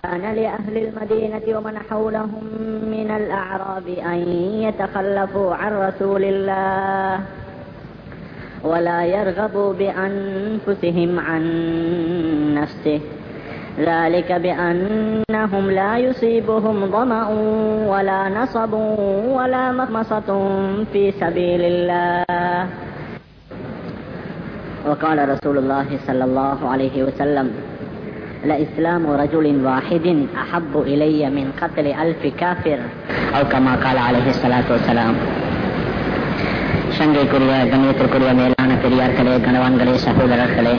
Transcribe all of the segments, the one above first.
كان لأهل المدينة ومن حولهم من الأعراب أن يتخلفوا عن رسول الله ولا يرغبوا بأنفسهم عن نفسه ذلك بأنهم لا يصيبهم ظمأ ولا نصب ولا مخمصة في سبيل الله وقال رسول الله صلى الله عليه وسلم لإسلام رجل واحد أحب إلي من قتل ألف كافر أو كما قال عليه الصلاة والسلام சங்கைக்குரிய கண்ணியத்திற்குரிய மேலான பெரியார்களே கணவான்களே சகோதரர்களே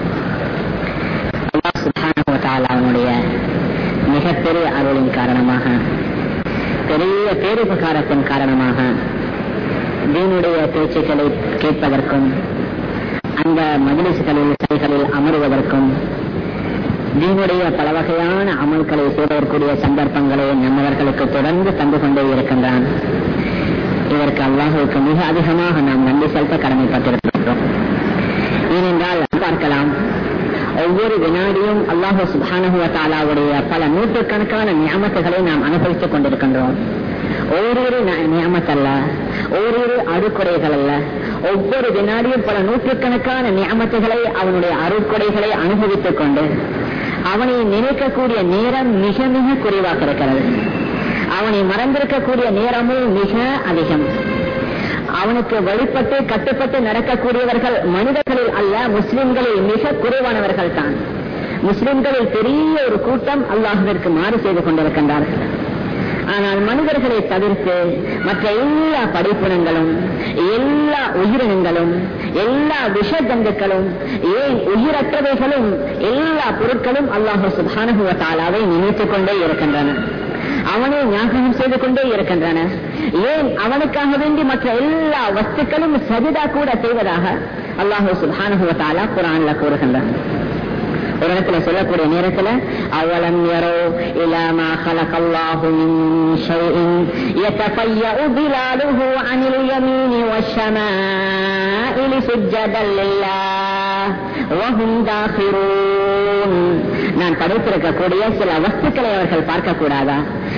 அவனுடைய மிகப்பெரிய அருளின் காரணமாக பெரிய பேருபகாரத்தின் காரணமாக தீனுடைய பேச்சுக்களை கேட்பதற்கும் அந்த மகிழ்ச்சிகளில் சைகளில் அமருவதற்கும் தீனுடைய பல வகையான அமல்களை செய்வதற்குரிய சந்தர்ப்பங்களை நம்மவர்களுக்கு தொடர்ந்து தந்து கொண்டே இருக்கின்றான் இதற்கு அல்லாஹுக்கு மிக அதிகமாக நாம் நன்றி செலுத்த கடமைப்பட்டிருக்கின்றோம் ஏனென்றால் பார்க்கலாம் ஒவ்வொரு வினாடியும் அல்லாஹு சுபானுடைய பல நூற்றுக்கணக்கான நியமத்துகளை நாம் அனுபவித்துக் கொண்டிருக்கின்றோம் ஓரிரு நியமத்தல்ல ஓரிரு அறுக்குறைகள் அல்ல ஒவ்வொரு வினாடியும் பல நூற்றுக்கணக்கான நியமத்துகளை அவனுடைய அருட்கொடைகளை அனுபவித்துக் கொண்டு அவனை நினைக்கக்கூடிய நேரம் மிக மிக குறைவாக இருக்கிறது அவனை மறந்திருக்கக்கூடிய நேரமும் மிக அதிகம் அவனுக்கு வழிபட்டு கட்டுப்பட்டு நடக்கக்கூடியவர்கள் மனிதர்களில் அல்ல முஸ்லிம்களில் மிக குறைவானவர்கள் தான் முஸ்லிம்களில் பெரிய ஒரு கூட்டம் அல்லாஹுவிற்கு மாறு செய்து கொண்டிருக்கின்றார்கள் ஆனால் மனிதர்களை தவிர்த்து மற்ற எல்லா படிப்பினங்களும் எல்லா உயிரினங்களும் எல்லா விஷ ஜந்துக்களும் ஏன் உயிரற்றவைகளும் எல்லா பொருட்களும் அல்லாஹு சுபானுவத்தாலாவை நினைத்துக் கொண்டே இருக்கின்றன அவனை ஞாபகம் செய்து கொண்டே இருக்கின்றன ஏன் அவனுக்காக வேண்டி மற்ற எல்லா வஸ்துக்களும் சஜிதா கூட செய்வதாக அல்லாஹு சுபானுவத்தாலா குரான்ல கூறுகின்றன ஒரு இடத்துல சொல்லக்கூடிய நேரத்துல அவலம் யரோ இலாமா خلق الله من شيء يتفيأ ظلاله عن اليمين والشمائل سجدا لله وهم داخرون நான் படைத்திருக்கக்கூடிய சில வஸ்துக்களை அவர்கள் பார்க்க கூடாதா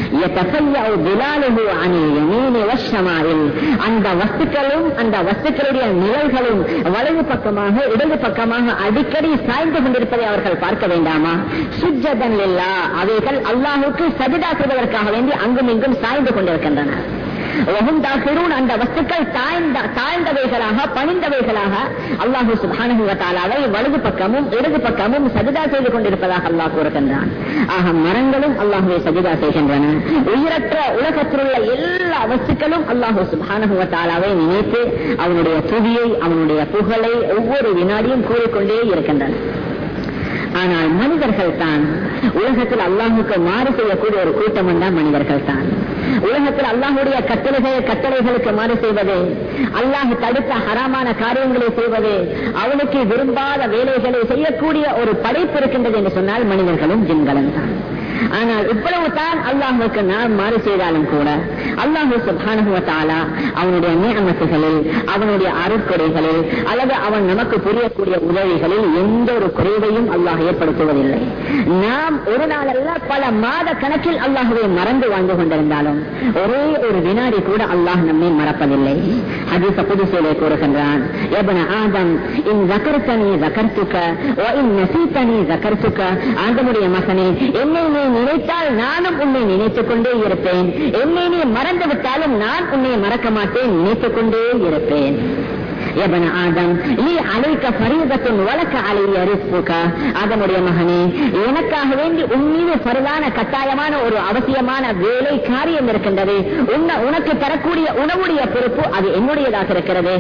அந்த வஸ்துக்களும் அந்த வஸ்துக்களுடைய நிழல்களும் வலது பக்கமாக இடது பக்கமாக அடிக்கடி சாய்ந்து கொண்டிருப்பதை அவர்கள் பார்க்க வேண்டாமா சுஜதன் இல்லா அவைகள் அல்லாஹுக்கு சஜிதா செய்வதற்காக வேண்டி அங்கும் இங்கும் சாய்ந்து கொண்டிருக்கின்றன அந்த வஸ்துக்கள் தாழ்ந்தவைகளாக பணிந்தவைகளாக அல்லாஹு சுபானுவத்தாலாவை வலது பக்கமும் இடது பக்கமும் சஜிதா செய்து கொண்டிருப்பதாக அல்லாஹ் கூறுகின்றான் ஆக மரங்களும் அல்லாஹுவை சஜிதா செய்கின்றன உயிரற்ற உலகத்தில் உள்ள எல்லா வஸ்துக்களும் அல்லாஹு சுபானுவத்தாலாவை நினைத்து அவனுடைய துதியை அவனுடைய புகழை ஒவ்வொரு வினாடியும் கூறிக்கொண்டே இருக்கின்றன ஆனால் மனிதர்கள் தான் உலகத்தில் அல்லாஹுக்கு மாறு செய்யக்கூடிய ஒரு கூட்டம் தான் மனிதர்கள் தான் உலகத்தில் அல்லாஹுடைய கட்டளைகள் கட்டளைகளுக்கு மாறு செய்வது அல்லாஹ் தடுத்த ஹராமான காரியங்களை செய்வது அவனுக்கு விரும்பாத வேலைகளை செய்யக்கூடிய ஒரு படைப்பு இருக்கின்றது என்று சொன்னால் மனிதர்களும் ஜின்களும் தான் ஆனால் இவ்வளவு தான் அல்லாஹுக்கு நாம் மாறு செய்தாலும் கூட அல்லாஹு சுபானுவத்தாலா அவனுடைய நியமத்துகளில் அவனுடைய அருட்கொடைகளில் அல்லது அவன் நமக்கு புரியக்கூடிய உதவிகளில் எந்த ஒரு குறைவையும் அல்லாஹ் ஏற்படுத்துவதில்லை நாம் ஒரு நாளல்ல பல மாத கணக்கில் அல்லாஹுவை மறந்து வாழ்ந்து கொண்டிருந்தாலும் ஒரே ஒரு வினாடி கூட அல்லாஹ் நம்மை மறப்பதில்லை ஹதீச புதுசேலை கூறுகின்றான் எபன ஆதம் இன் ஜகர்த்தனி ஜகர்த்துக்க ஓ இன் நசீத்தனி ஜகர்த்துக்க ஆதமுடைய மகனே என்னை நீ நினைத்தால் நானும் உன்னை நினைத்துக் கொண்டே இருப்பேன் என்னை நீ மறந்து விட்டாலும் நான் உன்னை மறக்க மாட்டேன் நினைத்துக் கொண்டே இருப்பேன் எபன ஆதம் நீ அழைக்க பரிதத்தின் வழக்க அலைய ரிஸ்புக அதனுடைய மகனே எனக்காக வேண்டி உன் மீது பருதான கட்டாயமான ஒரு அவசியமான வேலை காரியம் இருக்கின்றது உன்ன உனக்கு தரக்கூடிய உணவுடைய பொறுப்பு அது என்னுடையதாக இருக்கிறது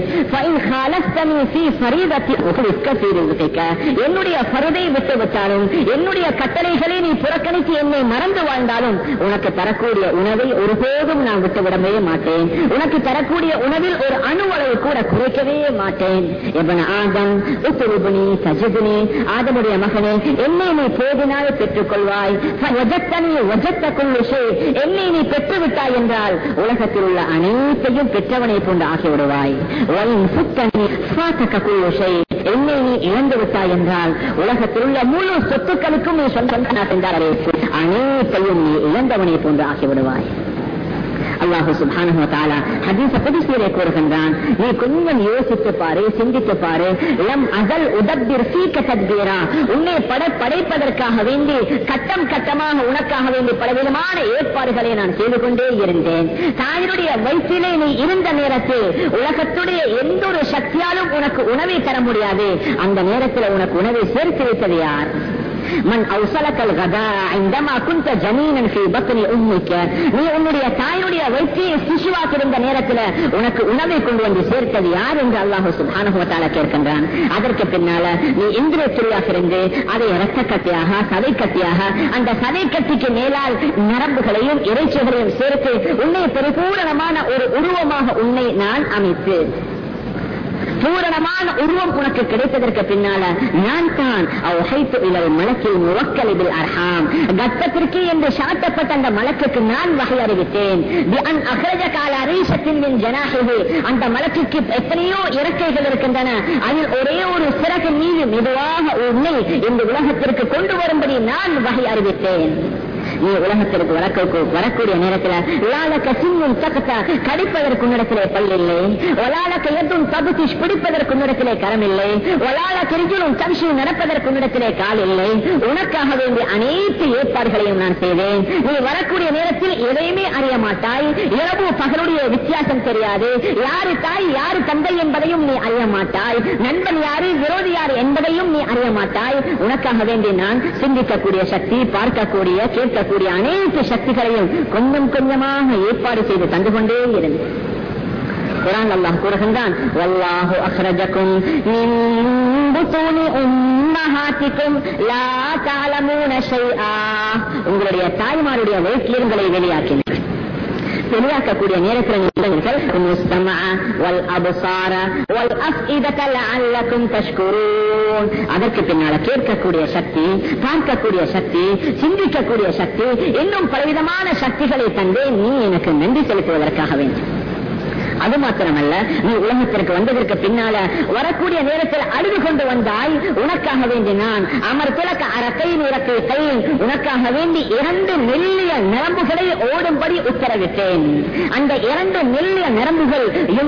என்னுடைய பருதை விட்டு விட்டாலும் என்னுடைய கட்டளைகளை நீ புறக்கணித்து என்னை மறந்து வாழ்ந்தாலும் உனக்கு தரக்கூடிய உணவை ஒருபோதும் நான் விட்டுவிடவே மாட்டேன் உனக்கு தரக்கூடிய உணவில் ஒரு அணுவளவு கூட குறைக்கவே மாட்டேன் எவன் ஆதம் உத்துருபுனி சஜிதுனி ஆதமுடைய மகனே என்னை நீ போதினால் பெற்றுக் கொள்வாய் என்னை நீ பெற்று விட்டாய் என்றால் உலகத்தில் உள்ள அனைத்தையும் பெற்றவனை போன்று ஆகிவிடுவாய் என்னை நீ இழந்து விட்டாய் என்றால் உலகத்தில் உள்ள முழு சொத்துக்களுக்கும் நீ சொந்த என்றார் அனைத்தையும் நீ இழந்தவனை போன்று ஆகிவிடுவாய் அல்லாஹு சுபானு தாலா ஹதீச புதுசீரை கூறுகின்றான் நீ கொஞ்சம் யோசித்து பாரு சிந்தித்து பாரு லம் அகல் உதப்பிர் சீக்க தத்பீரா உன்னை பட படைப்பதற்காக வேண்டி கட்டம் கட்டமாக உனக்காக வேண்டி பலவிதமான ஏற்பாடுகளை நான் செய்து கொண்டே இருந்தேன் தாயினுடைய வயிற்றிலே நீ இருந்த நேரத்தில் உலகத்துடைய எந்த ஒரு சக்தியாலும் உனக்கு உணவை தர முடியாது அந்த நேரத்தில் உனக்கு உணவை சேர்த்து வைத்தது யார் மன் அவுசலக்கல் கதா இந்தமா குந்த ஜமீனன் ஃபீ பத்னி உம்மிக்க நீ உன்னுடைய தாயுடைய வயிற்றியை சிசுவாக்கிருந்த நேரத்தில் உனக்கு உணவை கொண்டு வந்து சேர்த்தது யார் என்று அல்லாஹு சுப்ஹானஹு வ தஆலா கேட்கின்றான் அதற்கு பின்னால நீ இந்திரிய துளியாக இருந்து அதை இரத்த கட்டியாக சதை கட்டியாக அந்த சதை கட்டிக்கு மேலால் நரம்புகளையும் இறைச்சிகளையும் சேர்த்து உன்னை பரிபூரணமான ஒரு உருவமாக உன்னை நான் அமைத்து பூரணமான உருவம் உனக்கு கிடைத்ததற்கு பின்னால நான் தான் அவ்ஹைத்து இலல் மலக்கில் முவக்கலிபில் அர்ஹாம் கர்ப்பத்திற்கு என்று சாட்டப்பட்ட அந்த மலக்குக்கு நான் வகை அறிவித்தேன் பிஅன் அஹ்ரஜ கால அரீஷத்தின் மின் ஜனாஹிஹி அந்த மலக்குக்கு எத்தனையோ இறக்கைகள் இருக்கின்றன அதில் ஒரே ஒரு சிறகு மீது மெதுவாக உன்னை இந்த உலகத்திற்கு கொண்டு வரும்படி நான் வகை அறிவித்தேன் நீ உலகத்திற்கு வரக்கு வரக்கூடிய நேரத்தில் லாலக்க சிங்கும் தக்கத்தா கடிப்பதற்கு உன்னிடத்திலே பல்லில்லை ஒலாலக்க எதும் தபுத்திஷ் பிடிப்பதற்கு உன்னிடத்திலே கரம் இல்லை ஒலால கிரிஜிலும் தம்சியும் நடப்பதற்கு உன்னிடத்திலே கால் இல்லை உனக்காக வேண்டிய அனைத்து ஏற்பாடுகளையும் நான் செய்வேன் நீ வரக்கூடிய நேரத்தில் எதையுமே அறிய மாட்டாய் இரவு பகலுடைய வித்தியாசம் தெரியாது யாரு தாய் யாரு தந்தை என்பதையும் நீ அறிய மாட்டாய் நண்பன் யாரு விரோதி யாரு என்பதையும் நீ அறிய மாட்டாய் உனக்காக வேண்டி நான் சிந்திக்கக்கூடிய சக்தி பார்க்கக்கூடிய கேட்கக்கூடிய அனைத்து சக்திகளையும் கொஞ்சம் கொஞ்சமாக ஏற்பாடு செய்து தந்து கொண்டே இருந்தேன் குரான் அல்லாஹ் கூறுகின்றான் வல்லாஹு அஹ்ரஜக்கும் மின் புத்தூனி உம்மஹாத்திக்கும் லா தஅலமூன ஷைஆ உங்களுடைய தாய்மாருடைய வயிற்றில் உங்களை வெளியாக்கினார் வெளியாக்கக்கூடிய நேரத்தில் நீங்கள் முஸ்தமா வல் அபுசார வல் அஃஇதத லஅல்லக்கும் தஷ்குரூன் அதற்கு பின்னால கேட்கக்கூடிய சக்தி பார்க்கக்கூடிய சக்தி சிந்திக்கக்கூடிய சக்தி இன்னும் பலவிதமான சக்திகளை தந்து நீ எனக்கு நன்றி செலுத்துவதற்காக வேண்டும் அது மாத்திரமல்ல நீ உலகத்திற்கு வந்ததற்கு பின்னால வரக்கூடிய நேரத்தில் அழுது கொண்டு வந்தாய் உனக்காக வேண்டி நான் அமர் திலக்க அரக்கை இறக்கை கை உனக்காக வேண்டி இரண்டு மெல்லிய நரம்புகளை ஓடும்படி உத்தரவிட்டேன் அந்த இரண்டு மெல்லிய நரம்புகள்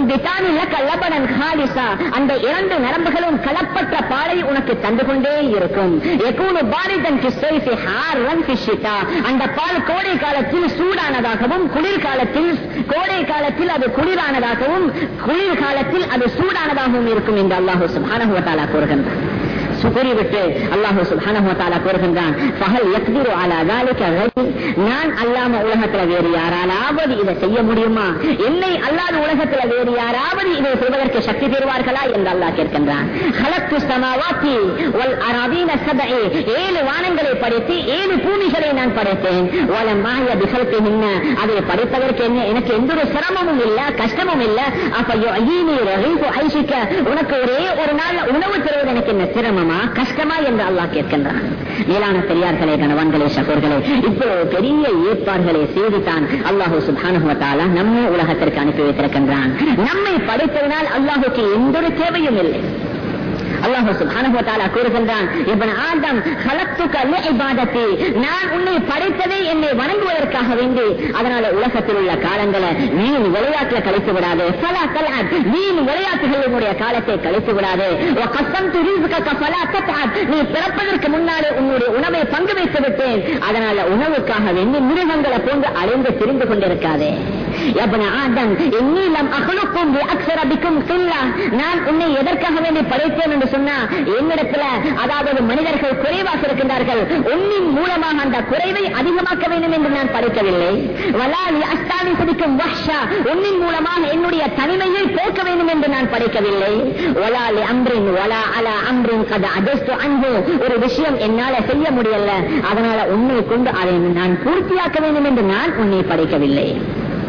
லபனன் ஹாலிசா அந்த இரண்டு நரம்புகளும் கலப்பற்ற பாலை உனக்கு தந்து கொண்டே இருக்கும் எக்கூனு பாரிதன் கிஸ்ஸைஃபி ஹார்ரன் ஃபிஷிதா அந்த பால் கோடை காலத்தில் சூடானதாகவும் குளிர் காலத்தில் கோடை காலத்தில் அது குளிரானதாகவும் குளிர் காலத்தில் அது சூடானதாகவும் இருக்கும் என்று அல்லாஹு சுப்ஹானஹு வ தஆலா கூறுகின்றார் கூறிவிட்டு அல்லாஹு சுப்ஹானஹு வ தஆலா கூறுகின்றான் ஃபஹல் யக்திரு அலா ذلك غيري நான் அல்லாம உலகத்துல வேறு யாராலாவது இதை செய்ய முடியுமா என்னை அல்லாத உலகத்துல வேறு யாராவது இதை செய்வதற்கு சக்தி பெறுவார்களா என்று அல்லாஹ் கேட்கின்றான் ஹலத்து சமாவாத்தி வல் அராதீன சபை ஏழு வானங்களை படைத்து ஏழு பூமிகளை நான் படைத்தேன் வல மாய பிகல்பின்ன அதை படைப்பதற்கு என்ன எனக்கு எந்த ஒரு சிரமமும் இல்ல கஷ்டமும் இல்ல அப்பையோ ஐயீனி ரஹீஃபு ஐஷிக்க உனக்கு ஒரே ஒரு நாள் உணவு தருவது எனக்கு என்ன சிரமமா கஷ்டமா என்று அல்லாஹ் கேட்கின்றான் மேலான பெரியார்களே கணவன்களே சகோர்களே இவ்வளவு பெரிய ஏற்பாடுகளை செய்துதான் அல்லாஹூ சுபானுவ தாலா நம்மை உலகத்திற்கு அனுப்பி வைத்திருக்கின்றான் நம்மை படைத்ததனால் அல்லாஹுக்கு எந்த ஒரு தேவையும் இல்லை அல்லாஹு சுப்ஹானஹு வ தஆலா கூறுகின்றான் இப்ன ஆதம் خلقتك لعبادتي நான் உன்னை படைத்ததே என்னை வணங்குவதற்காக வேண்டி அதனால உலகத்தில் உள்ள காலங்களை வீண் விளையாட்டுல கழித்து விடாது ஃபலா தல்அத் வீண் விளையாட்டுகளினுடைய காலத்தை கழித்து விடாது وقسمت رزقك فلا تتعب நீ பிறப்பதற்கு முன்னாலே உன்னுடைய உணவை பங்கு வைத்து விட்டேன் அதனால உணவுக்காக வேண்டி மிருகங்களை போன்று அலைந்து திரிந்து கொண்டிருக்காதே ابن ஆதம் இன்னி லம் அஹ்லுக்கும் பிஅக்ஸர பிக்கும் கில்லா நான் உன்னை எதற்காக வேண்டி படைத்தேன் என்று சொன்னா என்னிடத்துல அதாவது மனிதர்கள் குறைவாக இருக்கின்றார்கள் உன்னின் மூலமாக அந்த குறைவை அதிகமாக்க வேண்டும் என்று நான் படைக்கவில்லை வலாலி அஸ்தானி சிரிக்கும் வஹ்ஷா உன்னின் மூலமாக என்னுடைய தனிமையை போக்க வேண்டும் என்று நான் படைக்கவில்லை வலாலி அம்ரின் வலா அலா அம்ரின் கத அதஸ்து அன்பு ஒரு விஷயம் என்னால செய்ய முடியல அதனால உன்னை கொண்டு அதை நான் பூர்த்தியாக்க வேண்டும் என்று நான் உன்னை படைக்கவில்லை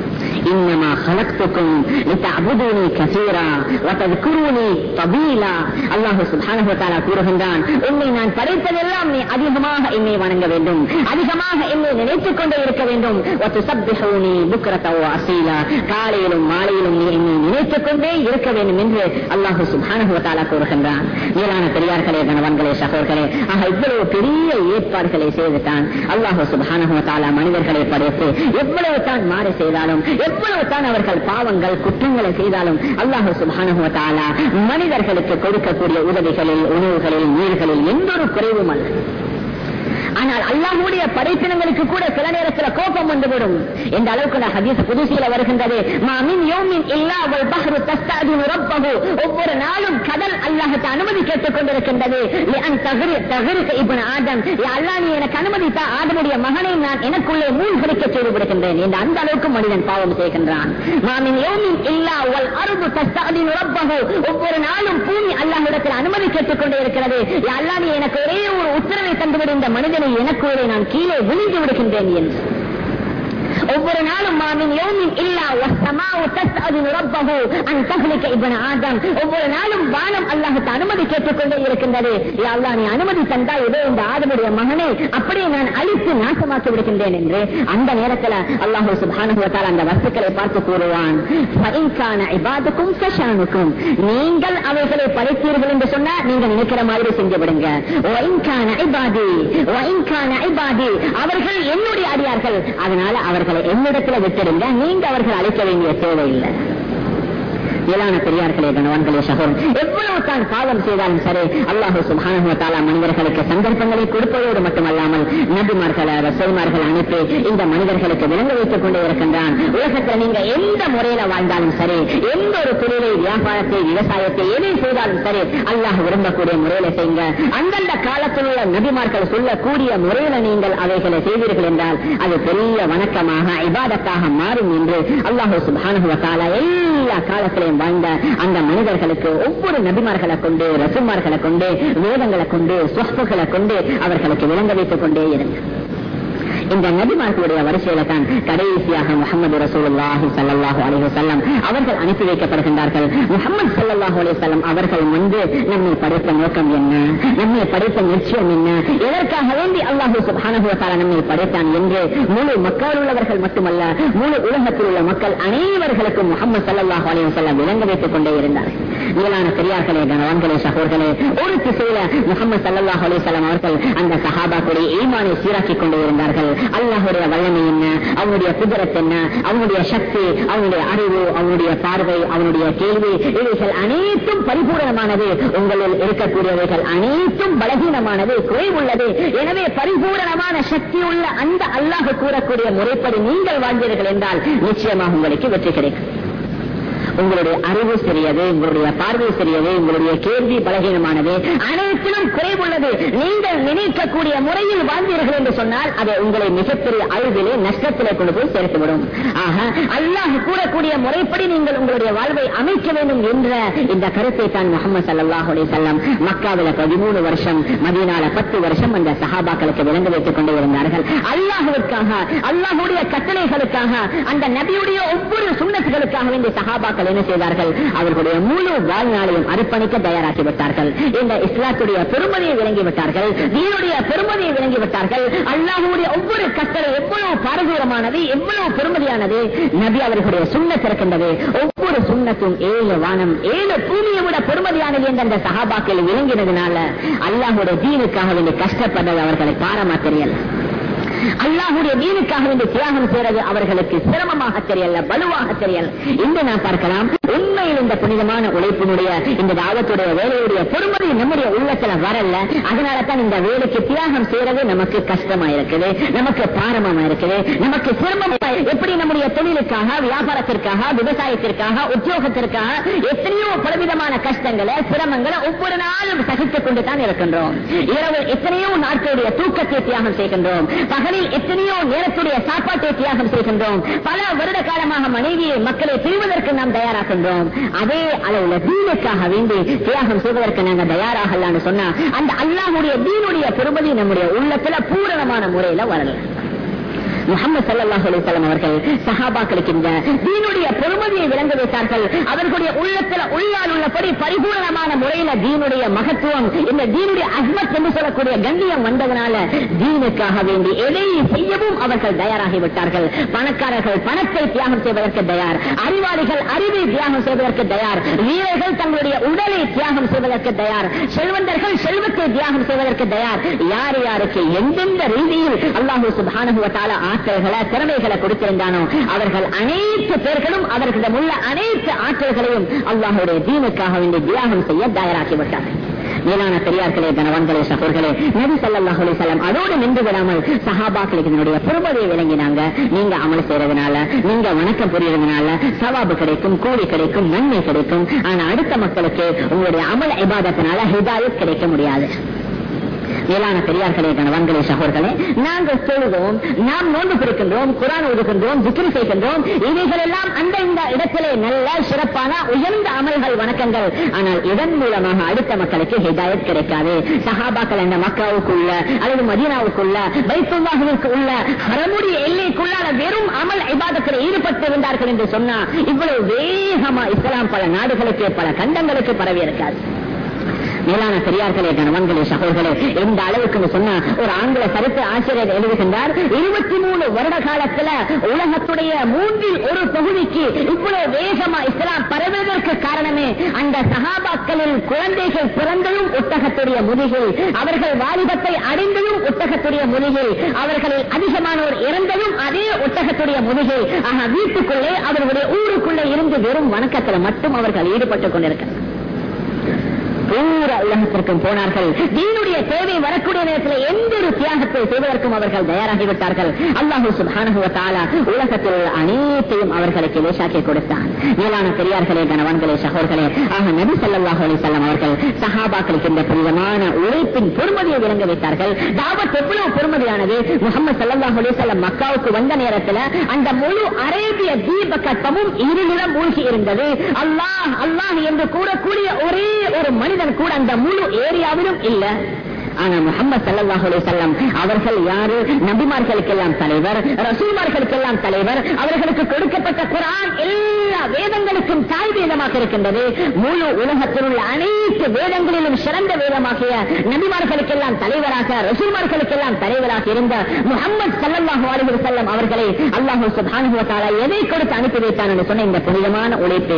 இன்னமா خلقتكم لتعبدوني كثيرا وتذكروني طويلا அல்லாஹ் சுப்ஹானஹு வ தஆலா கூறுகின்றான் உன்னை நான் படைத்ததெல்லாம் நீ அதிகமாக என்னை வணங்க வேண்டும் அதிகமாக என்னை நினைத்துக் கொண்டே இருக்க வேண்டும் وتسبحوني بكرة وأصيلا காலையிலும் மாலையிலும் நீ என்னை நினைத்துக் கொண்டே இருக்க வேண்டும் என்று அல்லாஹ் சுப்ஹானஹு வ தஆலா கூறுகின்றான் மேலான பெரியார்களே கணவன்களே சகோதரர்களே ஆக இவ்வளவு பெரிய ஏற்பாடுகளை செய்துட்டான் அல்லாஹ் சுப்ஹானஹு வ தஆலா மனிதர்களை படைத்து எவ்வளவு தான் மாறு செய்தாலும் எவ்வளவு தான் அவர்கள் பாவங்கள் குற்றங்களை செய்தாலும் அல்லாஹ் சுப்ஹானஹு வ தஆலா மனிதர்களுக்கு கொடுக்கக்கூடிய உதவிகளில் உணவுகளில் நீர்களில் எந்த ஒரு குறைவும் அல்ல ஆனால் அல்லாஹுடைய படைப்பினங்களுக்கு கூட சில நேரத்தில் கோபம் வந்துவிடும் இந்த அளவுக்கு நான் ஹதீஸ் புதுசியில வருகின்றது மாமின் யோமின் இல்லா அவள் பஹ்ரு தஸ்தாதின் ரப்பஹு ஒவ்வொரு நாளும் கடல் அல்லாஹுக்கு அனுமதி கேட்டுக் கொண்டிருக்கின்றது லிஅன் தஹ்ரி தஹ்ரிக இப்னு ஆதம் யா அல்லாஹ் நீ எனக்கு அனுமதித்தா ஆதமுடைய மகனை நான் எனக்குள்ளே மூழ்கடிக்க செய்து விடுகின்றேன் என்று அந்த அளவுக்கு மனிதன் பாவம் செய்கின்றான் மாமின் யோமின் இல்லா அவள் அருபு தஸ்தாதின் ரப்பஹு ஒவ்வொரு நாளும் பூமி அல்லாஹ்விடத்தில் அனுமதி கேட்டுக் கொண்டே இருக்கிறது யா அல்லாஹ் நீ எனக்கு ஒரே ஒரு உத்தரவை தந்துவிடு இந்த மனிதனை எனக்குள்ளே நான் கீழே விழுந்து விடுகின்றேன் என்று ஒவ்வொரு நாளும் மாமின் யோமின் இல்லா வஸ்ஸமாஉ தஸ்அது ரப்பஹு அன் தஹ்லிக இப்ன ஆதம் ஒவ்வொரு நாளும் வானம் அல்லாஹ்வுக்கு அனுமதி கேட்டுக்கொண்டே இருக்கின்றது யா அல்லாஹ் நீ அனுமதி தந்தால் இதோ இந்த ஆதமுடைய மகனை அப்படியே நான் அழித்து நாசமாக்கி விடுகின்றேன் என்று அந்த நேரத்தில் அல்லாஹ் சுப்ஹானஹு வ தஆலா அந்த வஸ்துக்களை பார்த்து கூறுவான் ஃபஇன் கான இபாதுக்கும் ஃபஷானுக்கும் நீங்கள் அவைகளை படைத்தீர்கள் என்று சொன்னா நீங்க நினைக்கிற மாதிரி செஞ்சு விடுங்க வஇன் கான இபாதி வஇன் கான இபாதி அவர்கள் என்னுடைய அடியார்கள் அதனால அவர்களை என்னிடத்துல விட்டுடுங்க நீங்க அவர்கள் அழைக்க வேண்டிய தேவையில்லை மேலான பெரியார்களே கணவன்களே சகோதரன் எவ்வளவு தான் பாவம் செய்தாலும் சரி அல்லாஹு சுப்ஹானஹு வ தஆலா மனிதர்களுக்கு சந்தர்ப்பங்களை கொடுப்பதோடு மட்டுமல்லாமல் நபிமார்களை ரசூல்மார்கள் அனுப்பி இந்த மனிதர்களுக்கு விளங்க வைத்துக் கொண்டே இருக்கின்றான் உலகத்தில் நீங்க எந்த முறையில வாழ்ந்தாலும் சரி எந்த ஒரு தொழிலை வியாபாரத்தை விவசாயத்தை எதை செய்தாலும் சரி அல்லாஹ் விரும்பக்கூடிய முறையில செய்யுங்க அந்தந்த காலத்தில் உள்ள நபிமார்கள் சொல்லக்கூடிய முறையில நீங்கள் அவைகளை செய்வீர்கள் என்றால் அது பெரிய வணக்கமாக இபாதத்தாக மாறும் என்று அல்லாஹு சுப்ஹானஹு வ தஆலா எல்லா காலத்திலையும் வாழ்ந்த அந்த மனிதர்களுக்கு ஒவ்வொரு நபிமார்களை கொண்டு ரசுமார்களை கொண்டு வேதங்களை கொண்டு சொற்புகளை கொண்டு அவர்களுக்கு விளங்க வைத்துக் கொண்டே இருந்தார் இந்த நபிமார்களுடைய வரிசையில தான் கடைசியாக முகமது ரசூலுல்லாஹி ஸல்லல்லாஹு அலைஹி வஸல்லம் அவர்கள் அனுப்பி வைக்கப்படுகின்றார்கள் முகமது ஸல்லல்லாஹு அலைஹி வஸல்லம் அவர்கள் வந்து நம்மை படைத்த நோக்கம் என்ன நம்மை படைத்த நிச்சயம் என்ன எதற்காக வேண்டி அல்லாஹு சுப்ஹானஹு வ தஆலா நம்மை படைத்தான் என்று முழு மக்கள் உள்ளவர்கள் மட்டுமல்ல முழு உலகத்தில் உள்ள மக்கள் அனைவர்களுக்கும் முகமது ஸல்லல்லாஹு அலைஹி வஸல்லம் விளங்க வைத்துக் கொண்டே இருந்தார்கள் மேலான பெரியார்களே கணவான்களே சகோதரர்களே ஒரு திசையில முகமது ஸல்லல்லாஹு அலைஹி வஸல்லம் அவர்கள் அந்த சஹாபாக்களுடைய ஈமானை சீராக்கிக் கொண்டே இருந்தார்கள் அல்லாஹுடைய வல்லமை என்ன அவனுடைய குதிரத் என்ன அவனுடைய சக்தி அவனுடைய அறிவு அவனுடைய பார்வை அவனுடைய கேள்வி இவைகள் அனைத்தும் பரிபூரணமானது உங்களில் இருக்கக்கூடியவைகள் அனைத்தும் பலகீனமானது குறைவுள்ளது எனவே பரிபூரணமான சக்தி உள்ள அந்த அல்லாஹ் கூறக்கூடிய முறைப்படி நீங்கள் வாழ்ந்தீர்கள் என்றால் நிச்சயமாக உங்களுக்கு வெற்றி கிடைக்கும் உங்களுடைய அறிவு சிறியது உங்களுடைய பார்வை சிறியது உங்களுடைய கேள்வி பலகீனமானது அனைத்திலும் குறைவுள்ளது நீங்கள் நினைக்கக்கூடிய முறையில் வாழ்ந்தீர்கள் என்று சொன்னால் அது உங்களை மிகப்பெரிய அழிவிலே நஷ்டத்திலே கொண்டு போய் சேர்த்துவிடும் ஆக அல்லாஹ் கூறக்கூடிய முறைப்படி நீங்கள் உங்களுடைய வாழ்வை அமைக்க வேண்டும் என்ற இந்த கருத்தை தான் முகமது சல்லாஹ் செல்லம் மக்காவில பதிமூணு வருஷம் மதியனால பத்து வருஷம் அந்த சஹாபாக்களுக்கு விளங்க வைத்துக் கொண்டே இருந்தார்கள் அல்லாஹுவிற்காக அல்லாஹுடைய கட்டளைகளுக்காக அந்த நபியுடைய ஒவ்வொரு சுண்ணத்துகளுக்காக வேண்டிய சஹாபாக்கள் என்ன செய்தார்கள் அவர்களுடைய முழு வாழ்நாளையும் அர்ப்பணிக்க தயாராக்கி விட்டார்கள் இந்த இஸ்லாத்துடைய பெருமதியை விளங்கி விட்டார்கள் தீனுடைய பெருமதியை விளங்கி விட்டார்கள் அல்லாஹுடைய ஒவ்வொரு கட்டளை எவ்வளவு பாரதூரமானது எவ்வளவு பெருமதியானது நபி அவர்களுடைய சுண்ணத் இருக்கின்றது ஒவ்வொரு சுண்ணத்தும் ஏழு வானம் ஏழு பூமியை விட பெருமதியானது என்று அந்த சகாபாக்கள் விளங்கினதுனால அல்லாஹுடைய தீனுக்காக வேண்டி கஷ்டப்பட்டது அவர்களுக்கு பாரமா தெரியல அல்லாஹுடைய தீனுக்காக வேண்டி தியாகம் செய்வது அவர்களுக்கு சிரமமாக தெரியல வலுவாக தெரியல இன்று நாம் பார்க்கலாம் உண்மையில் இந்த புனிதமான உழைப்பினுடைய இந்த தாவத்துடைய வேலையுடைய பொறுமதி நம்முடைய உள்ளத்துல வரல அதனால தான் இந்த வேலைக்கு தியாகம் செய்யறது நமக்கு கஷ்டமா இருக்குது நமக்கு பாரமா இருக்குது நமக்கு சிரமமா எப்படி நம்முடைய தொழிலுக்காக வியாபாரத்திற்காக விவசாயத்திற்காக உத்தியோகத்திற்காக எத்தனையோ பலவிதமான கஷ்டங்களை சிரமங்களை ஒவ்வொரு நாளும் சகித்துக் கொண்டு தான் இருக்கின்றோம் இரவு எத்தனையோ நாட்களுடைய தூக்கத்தை தியாகம் செய்கின்றோம் பகலில் எத்தனையோ நேரத்துடைய சாப்பாட்டை தியாகம் செய்கின்றோம் பல வருட காலமாக மனைவியை மக்களை பிரிவதற்கு நாம் தயாராகின்றோம் அதே அளவுல தீனுக்காக வேண்டி தியாகம் செய்வதற்கு நாங்கள் தயாராகலான்னு சொன்னா அந்த அல்லாஹுடைய தீனுடைய பெருமதி நம்முடைய உள்ளத்துல பூரணமான முறையில வரல முகமது சல்லாஹ் அலிசல்லாம் அவர்கள் சஹாபாக்களுக்கு இந்த தீனுடைய பொறுமதியை விளங்க வைத்தார்கள் அவர்களுடைய உள்ளத்தில் உள்ளால் உள்ளபடி பரிபூர்ணமான முறையில தீனுடைய மகத்துவம் இந்த தீனுடைய அஹ்மத் என்று சொல்லக்கூடிய கண்ணியம் வந்ததனால தீனுக்காக வேண்டி எதை செய்யவும் அவர்கள் தயாராகிவிட்டார்கள் பணக்காரர்கள் பணத்தை தியாகம் செய்வதற்கு தயார் அறிவாளிகள் அறிவை தியாகம் செய்வதற்கு தயார் வீரர்கள் தங்களுடைய உடலை தியாகம் செய்வதற்கு தயார் செல்வந்தர்கள் செல்வத்தை தியாகம் செய்வதற்கு தயார் யார் யாருக்கு எந்தெந்த ரீதியில் அல்லாஹூ சுபானுவத்தால ஆற்றல்களை திறமைகளை கொடுத்திருந்தானோ அவர்கள் அனைத்து பேர்களும் அவர்களிடம் உள்ள அனைத்து ஆற்றல்களையும் அல்லாஹுடைய தீனுக்காக வேண்டி தியாகம் செய்ய தயாராக்கிவிட்டார்கள் மேலான பெரியார்களே கனவான்களே சகோர்களே நபி சல்லாஹ் அலிசல்லாம் அதோடு நின்று விடாமல் சஹாபாக்களுக்கு இதனுடைய பொறுமதியை விளங்கினாங்க நீங்க அமல் செய்யறதுனால நீங்க வணக்கம் புரியறதுனால சவாபு கிடைக்கும் கூலி கிடைக்கும் நன்மை கிடைக்கும் ஆனா அடுத்த மக்களுக்கு உங்களுடைய அமல் இபாதத்தினால ஹிதாயத் கிடைக்க முடியாது மேலான பெரியார்களே கணவன்களே சகோர்களே நாங்கள் சொல்லுவோம் நாம் நோன்பு பிடிக்கின்றோம் குரான் ஒதுக்கின்றோம் திக்ரி செய்கின்றோம் இவைகள் எல்லாம் அந்த இந்த இடத்திலே நல்ல சிறப்பான உயர்ந்த அமல்கள் வணக்கங்கள் ஆனால் இதன் மூலமாக அடுத்த மக்களுக்கு ஹிதாயத் கிடைக்காது சஹாபாக்கள் அந்த மக்காவுக்குள்ள அல்லது மதீனாவுக்குள்ள பைத்துல்லாஹுவிற்கு உள்ள ஹரமுடைய எல்லைக்குள்ளான வெறும் அமல் இபாதத்தில் ஈடுபட்டு இருந்தார்கள் என்று சொன்னா இவ்வளவு வேகமா இஸ்லாம் பல நாடுகளுக்கு பல கண்டங்களுக்கு பரவி இருக்காது மேலான பெரியார்களே கணவன்களே சகோதரர்களே எந்த அளவுக்கு சொன்னா ஒரு ஆங்கில சரித்திர ஆசிரியர் எழுதுகின்றார் இருபத்தி மூணு வருட காலத்துல உலகத்துடைய மூன்றில் ஒரு பகுதிக்கு இவ்வளவு வேகமா இஸ்லாம் பரவுவதற்கு காரணமே அந்த சகாபாக்களில் குழந்தைகள் பிறந்ததும் ஒட்டகத்துடைய முதுகில் அவர்கள் வாலிபத்தை அடைந்ததும் ஒட்டகத்துடைய முதுகில் அவர்களில் அதிகமானோர் இறந்ததும் அதே ஒட்டகத்துடைய முதுகில் ஆக வீட்டுக்குள்ளே அவர்களுடைய ஊருக்குள்ளே இருந்து வெறும் வணக்கத்தில் மட்டும் அவர்கள் ஈடுபட்டுக் கொண்டிருக்கிறார் பூரா உலகத்திற்கும் போனார்கள் தீனுடைய தேவை வரக்கூடிய நேரத்தில் எந்த ஒரு தியாகத்தை செய்வதற்கும் அவர்கள் தயாராகிவிட்டார்கள் அல்லாஹூ சுபானுவத்தாலா உலகத்தில் உள்ள அனைத்தையும் அவர்களுக்கு லேசாக்கி கொடுத்தான் மேலான பெரியார்களே கணவன்களே சகோர்களே ஆக நபி சல்லாஹூ அலிசல்லாம் அவர்கள் சஹாபாக்களுக்கு இந்த புனிதமான உழைப்பின் பொறுமதியை விளங்க வைத்தார்கள் தாவத் எவ்வளவு பொறுமதியானது முகமது சல்லாஹூ அலிசல்லாம் மக்காவுக்கு வந்த நேரத்தில் அந்த முழு அரேபிய தீப கட்டமும் இருநிலம் மூழ்கி இருந்தது அல்லாஹ் அல்லாஹ் என்று கூறக்கூடிய ஒரே ஒரு மனிதன் கூட அந்த முழு ஏரியாவிலும் இல்ல ஆனா முகமது சல்லாஹ் செல்லம் அவர்கள் யாரு நபிமார்களுக்கெல்லாம் தலைவர் ரசூல்மார்களுக்கெல்லாம் தலைவர் அவர்களுக்கு கொடுக்கப்பட்ட குரான் எல்லா வேதங்களுக்கும் தாய் வேதமாக இருக்கின்றது முழு உலகத்தில் உள்ள அனைத்து வேதங்களிலும் சிறந்த வேதமாகிய நபிமார்களுக்கெல்லாம் தலைவராக ரசூல்மார்களுக்கெல்லாம் தலைவராக இருந்த முகமது சல்லாஹூ அலி செல்லம் அவர்களை அல்லாஹூ சுபானுவத்தாலா எதை கொடுத்து அனுப்பி வைத்தான் என்று சொன்ன இந்த புனிதமான உழைப்பை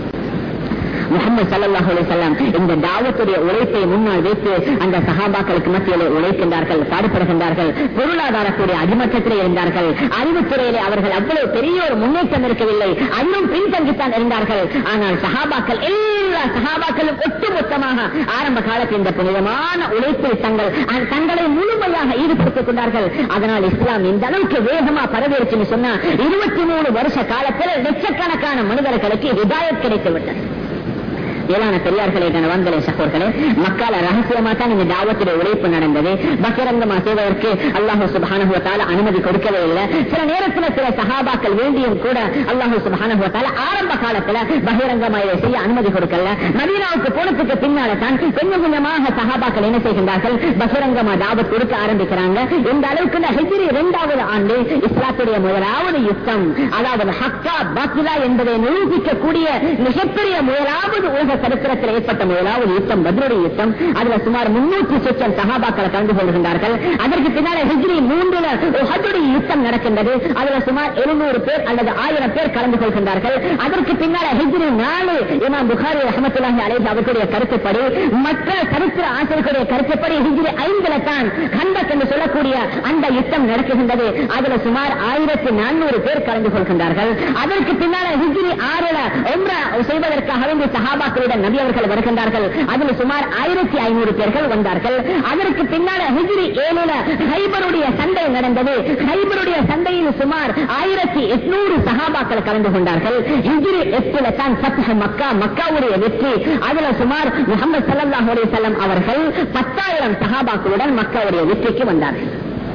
முகமது சல்லாஹ் அலிசல்லாம் இந்த தாவத்துடைய உழைப்பை முன்னால் வைத்து அந்த சகாபாக்களுக்கு மத்தியிலே உழைக்கின்றார்கள் பாடுபடுகின்றார்கள் பொருளாதாரத்துடைய அடிமட்டத்திலே இருந்தார்கள் அறிவுத்துறையிலே அவர்கள் அவ்வளவு பெரிய ஒரு முன்னேற்றம் இருக்கவில்லை அதிலும் பின்தங்கித்தான் இருந்தார்கள் ஆனால் சகாபாக்கள் எல்லா சகாபாக்களும் ஒட்டுமொத்தமாக ஆரம்ப காலத்தில் இந்த புனிதமான உழைப்பில் தங்கள் தங்களை முழுமையாக ஈடுபடுத்திக் கொண்டார்கள் அதனால் இஸ்லாம் இந்த அளவுக்கு வேகமா பரவிருச்சுன்னு சொன்னா இருபத்தி மூணு வருஷ காலத்தில் லட்சக்கணக்கான மனிதர்களுக்கு ஹிதாயத் கிடைத்துவிட்டது மேலான பெரியார்களே கணவான்களே சகோர்களே மக்கால ரகசியமா தான் இந்த தாவத்துடைய உழைப்பு நடந்தது பகிரங்கமா செய்வதற்கு அல்லாஹு சுபானுவத்தால அனுமதி கொடுக்கவே இல்லை சில நேரத்தில் சில சகாபாக்கள் வேண்டியும் கூட அல்லாஹு சுபானுவத்தால ஆரம்ப காலத்துல பகிரங்கமா இதை செய்ய அனுமதி கொடுக்கல மதீனாவுக்கு போனதுக்கு பின்னால தான் கொஞ்சம் கொஞ்சமாக சகாபாக்கள் என்ன செய்கின்றார்கள் பகிரங்கமா தாவத் கொடுக்க ஆரம்பிக்கிறாங்க இந்த அளவுக்கு ஹிஜ்ரி இரண்டாவது ஆண்டு இஸ்லாத்துடைய முதலாவது யுத்தம் அதாவது ஹக்கா பாத்திலா என்பதை நிரூபிக்கக்கூடிய மிகப்பெரிய முதலாவது உலக சரித்திரத்தில் ஏற்பட்ட முதலாவது யுத்தம் பத்ருடைய யுத்தம் அதுல சுமார் முன்னூற்றி சொச்சம் சகாபாக்களை கலந்து கொள்கின்றார்கள் அதற்கு பின்னால ஹிஜ்ரி மூன்றுல உஹதுடைய யுத்தம் நடக்கின்றது அதுல சுமார் எழுநூறு பேர் அல்லது ஆயிரம் பேர் கலந்து கொள்கின்றார்கள் அதற்கு பின்னால ஹிஜ்ரி நாலு இமாம் புகாரி ரஹமத்துல்லாஹி அலைஹி அவர்களுடைய கருத்துப்படி மற்ற சரித்திர ஆசிரியர்களுடைய கருத்துப்படி ஹிஜ்ரி ஐந்துல தான் கண்டக் என்று சொல்லக்கூடிய அந்த யுத்தம் நடக்குகின்றது அதுல சுமார் ஆயிரத்தி நானூறு பேர் கலந்து கொள்கின்றார்கள் அதற்கு பின்னால ஹிஜ்ரி ஆறுல ஒன்றா செய்வதற்காக வேண்டிய சகாபாக்கள் அவர்களுடன் நபி அவர்கள் வருகின்றார்கள் அதில் சுமார் ஆயிரத்தி ஐநூறு பேர்கள் வந்தார்கள் அதற்கு பின்னால் ஹிஜ்ரி ஏழுல ஹைபருடைய சண்டை நடந்தது ஹைபருடைய சண்டையில் சுமார் ஆயிரத்தி எட்நூறு சகாபாக்கள் கலந்து கொண்டார்கள் ஹிஜ்ரி எட்டுல தான் சத்ஹ மக்கா மக்காவுடைய வெற்றி அதுல சுமார் முகமது சல்லாஹ் அலி செல்லம் அவர்கள் பத்தாயிரம் சகாபாக்களுடன் மக்காவுடைய வெற்றிக்கு வந்தார்கள்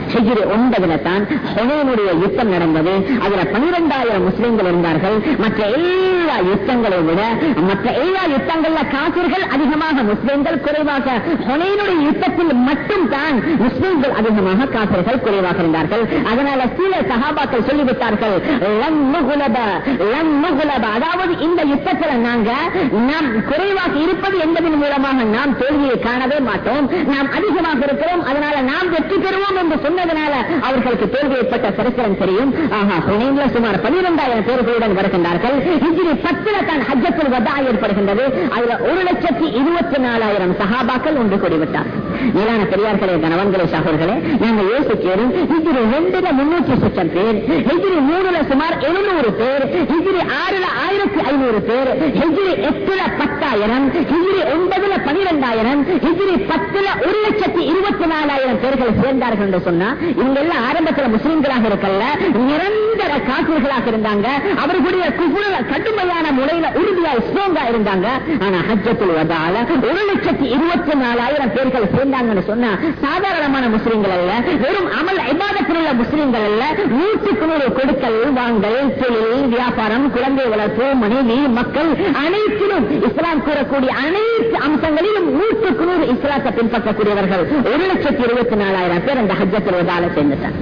ஹிஜ்ரி ஒன்பதுல தான் ஹொனேனுடைய யுத்தம் நடந்தது அதுல பனிரெண்டாயிரம் முஸ்லிம்கள் இருந்தார்கள் மற்ற எல்லா யுத்தங்களை விட மற்ற எல்லா யுத்தங்கள்ல காசிர்கள் அதிகமாக முஸ்லிம்கள் குறைவாக ஹொனேனுடைய யுத்தத்தில் மட்டும் தான் முஸ்லிம்கள் அதிகமாக காசிர்கள் குறைவாக இருந்தார்கள் அதனால சில சகாபாக்கள் சொல்லிவிட்டார்கள் "லன் நுகுலப, லன் நுகுலப." அதாவது இந்த யுத்தத்தில் நாங்க நாம் குறைவாக இருப்பது என்பதன் மூலமாக நாம் தோல்வியை காணவே மாட்டோம் நாம் அதிகமாக இருக்கிறோம் அதனால நாம் வெற்றி பெறுவோம் என்று சொன்னதனால அவர்களுக்கு தோல்வி ஏற்பட்ட சரித்திரம் தெரியும் ஆஹா புனேன்ல சுமார் பனிரெண்டாயிரம் பேர்களுடன் வருகின்றார்கள் இதில் பத்துல தான் ஹஜ்ஜத்தில் வதா ஏற்படுகின்றது அதுல ஒரு லட்சத்தி இருபத்தி நாலாயிரம் சகாபாக்கள் ஒன்று கூடிவிட்டார் மேலான பெரியார்களே கணவன்களே சகோர்களே நாங்கள் யோசிக்கிறோம் இதில் ரெண்டுல முன்னூற்றி சுற்றம் பேர் ஹிஜ்ரி மூணுல சுமார் எழுநூறு பேர் ஹிஜ்ரி ஆறுல ஆயிரத்தி ஐநூறு பேர் ஹிஜ்ரி எட்டுல பத்தாயிரம் ஹிஜ்ரி ஒன்பதுல பனிரெண்டாயிரம் ஹிஜ்ரி பத்துல ஒரு லட்சத்தி இருபத்தி நாலாயிரம் பேர்கள் சேர்ந்தார்கள் என்று சொன்னா இவங்க எல்லாம் ஆரம்பத்துல முஸ்லிம்களாக இருக்கல்ல நிரந்தர காசர்களாக இருந்தாங்க அவர்களுடைய குபுல கடுமையான முறையில உறுதியா ஸ்ட்ராங்கா இருந்தாங்க ஆனா ஹஜ்ஜத்துல் வதால ஒரு லட்சத்தி இருபத்தி நாலாயிரம் பேர்கள் சேர்ந்தாங்கன்னு சொன்னா சாதாரணமான முஸ்லிம்கள் அல்ல வெறும் அமல் இபாதத்தில் உள்ள முஸ்லிம்கள் அல்ல நூற்றுக்கு நூறு கொடுக்கல் வாங்கல் தொழில் வியாபாரம் குழந்தை வளர்ப்பு மனைவி மக்கள் அனைத்திலும் இஸ்லாம் கூறக்கூடிய அனைத்து அம்சங்களிலும் நூற்றுக்கு நூறு இஸ்லாத்தை பின்பற்றக்கூடியவர்கள் ஒரு லட்சத்தி இருபத்தி நாலாயிரம் பேர் அந்த ஹஜ்ஜத்தில் வதால சேர்ந்துட்டாங்க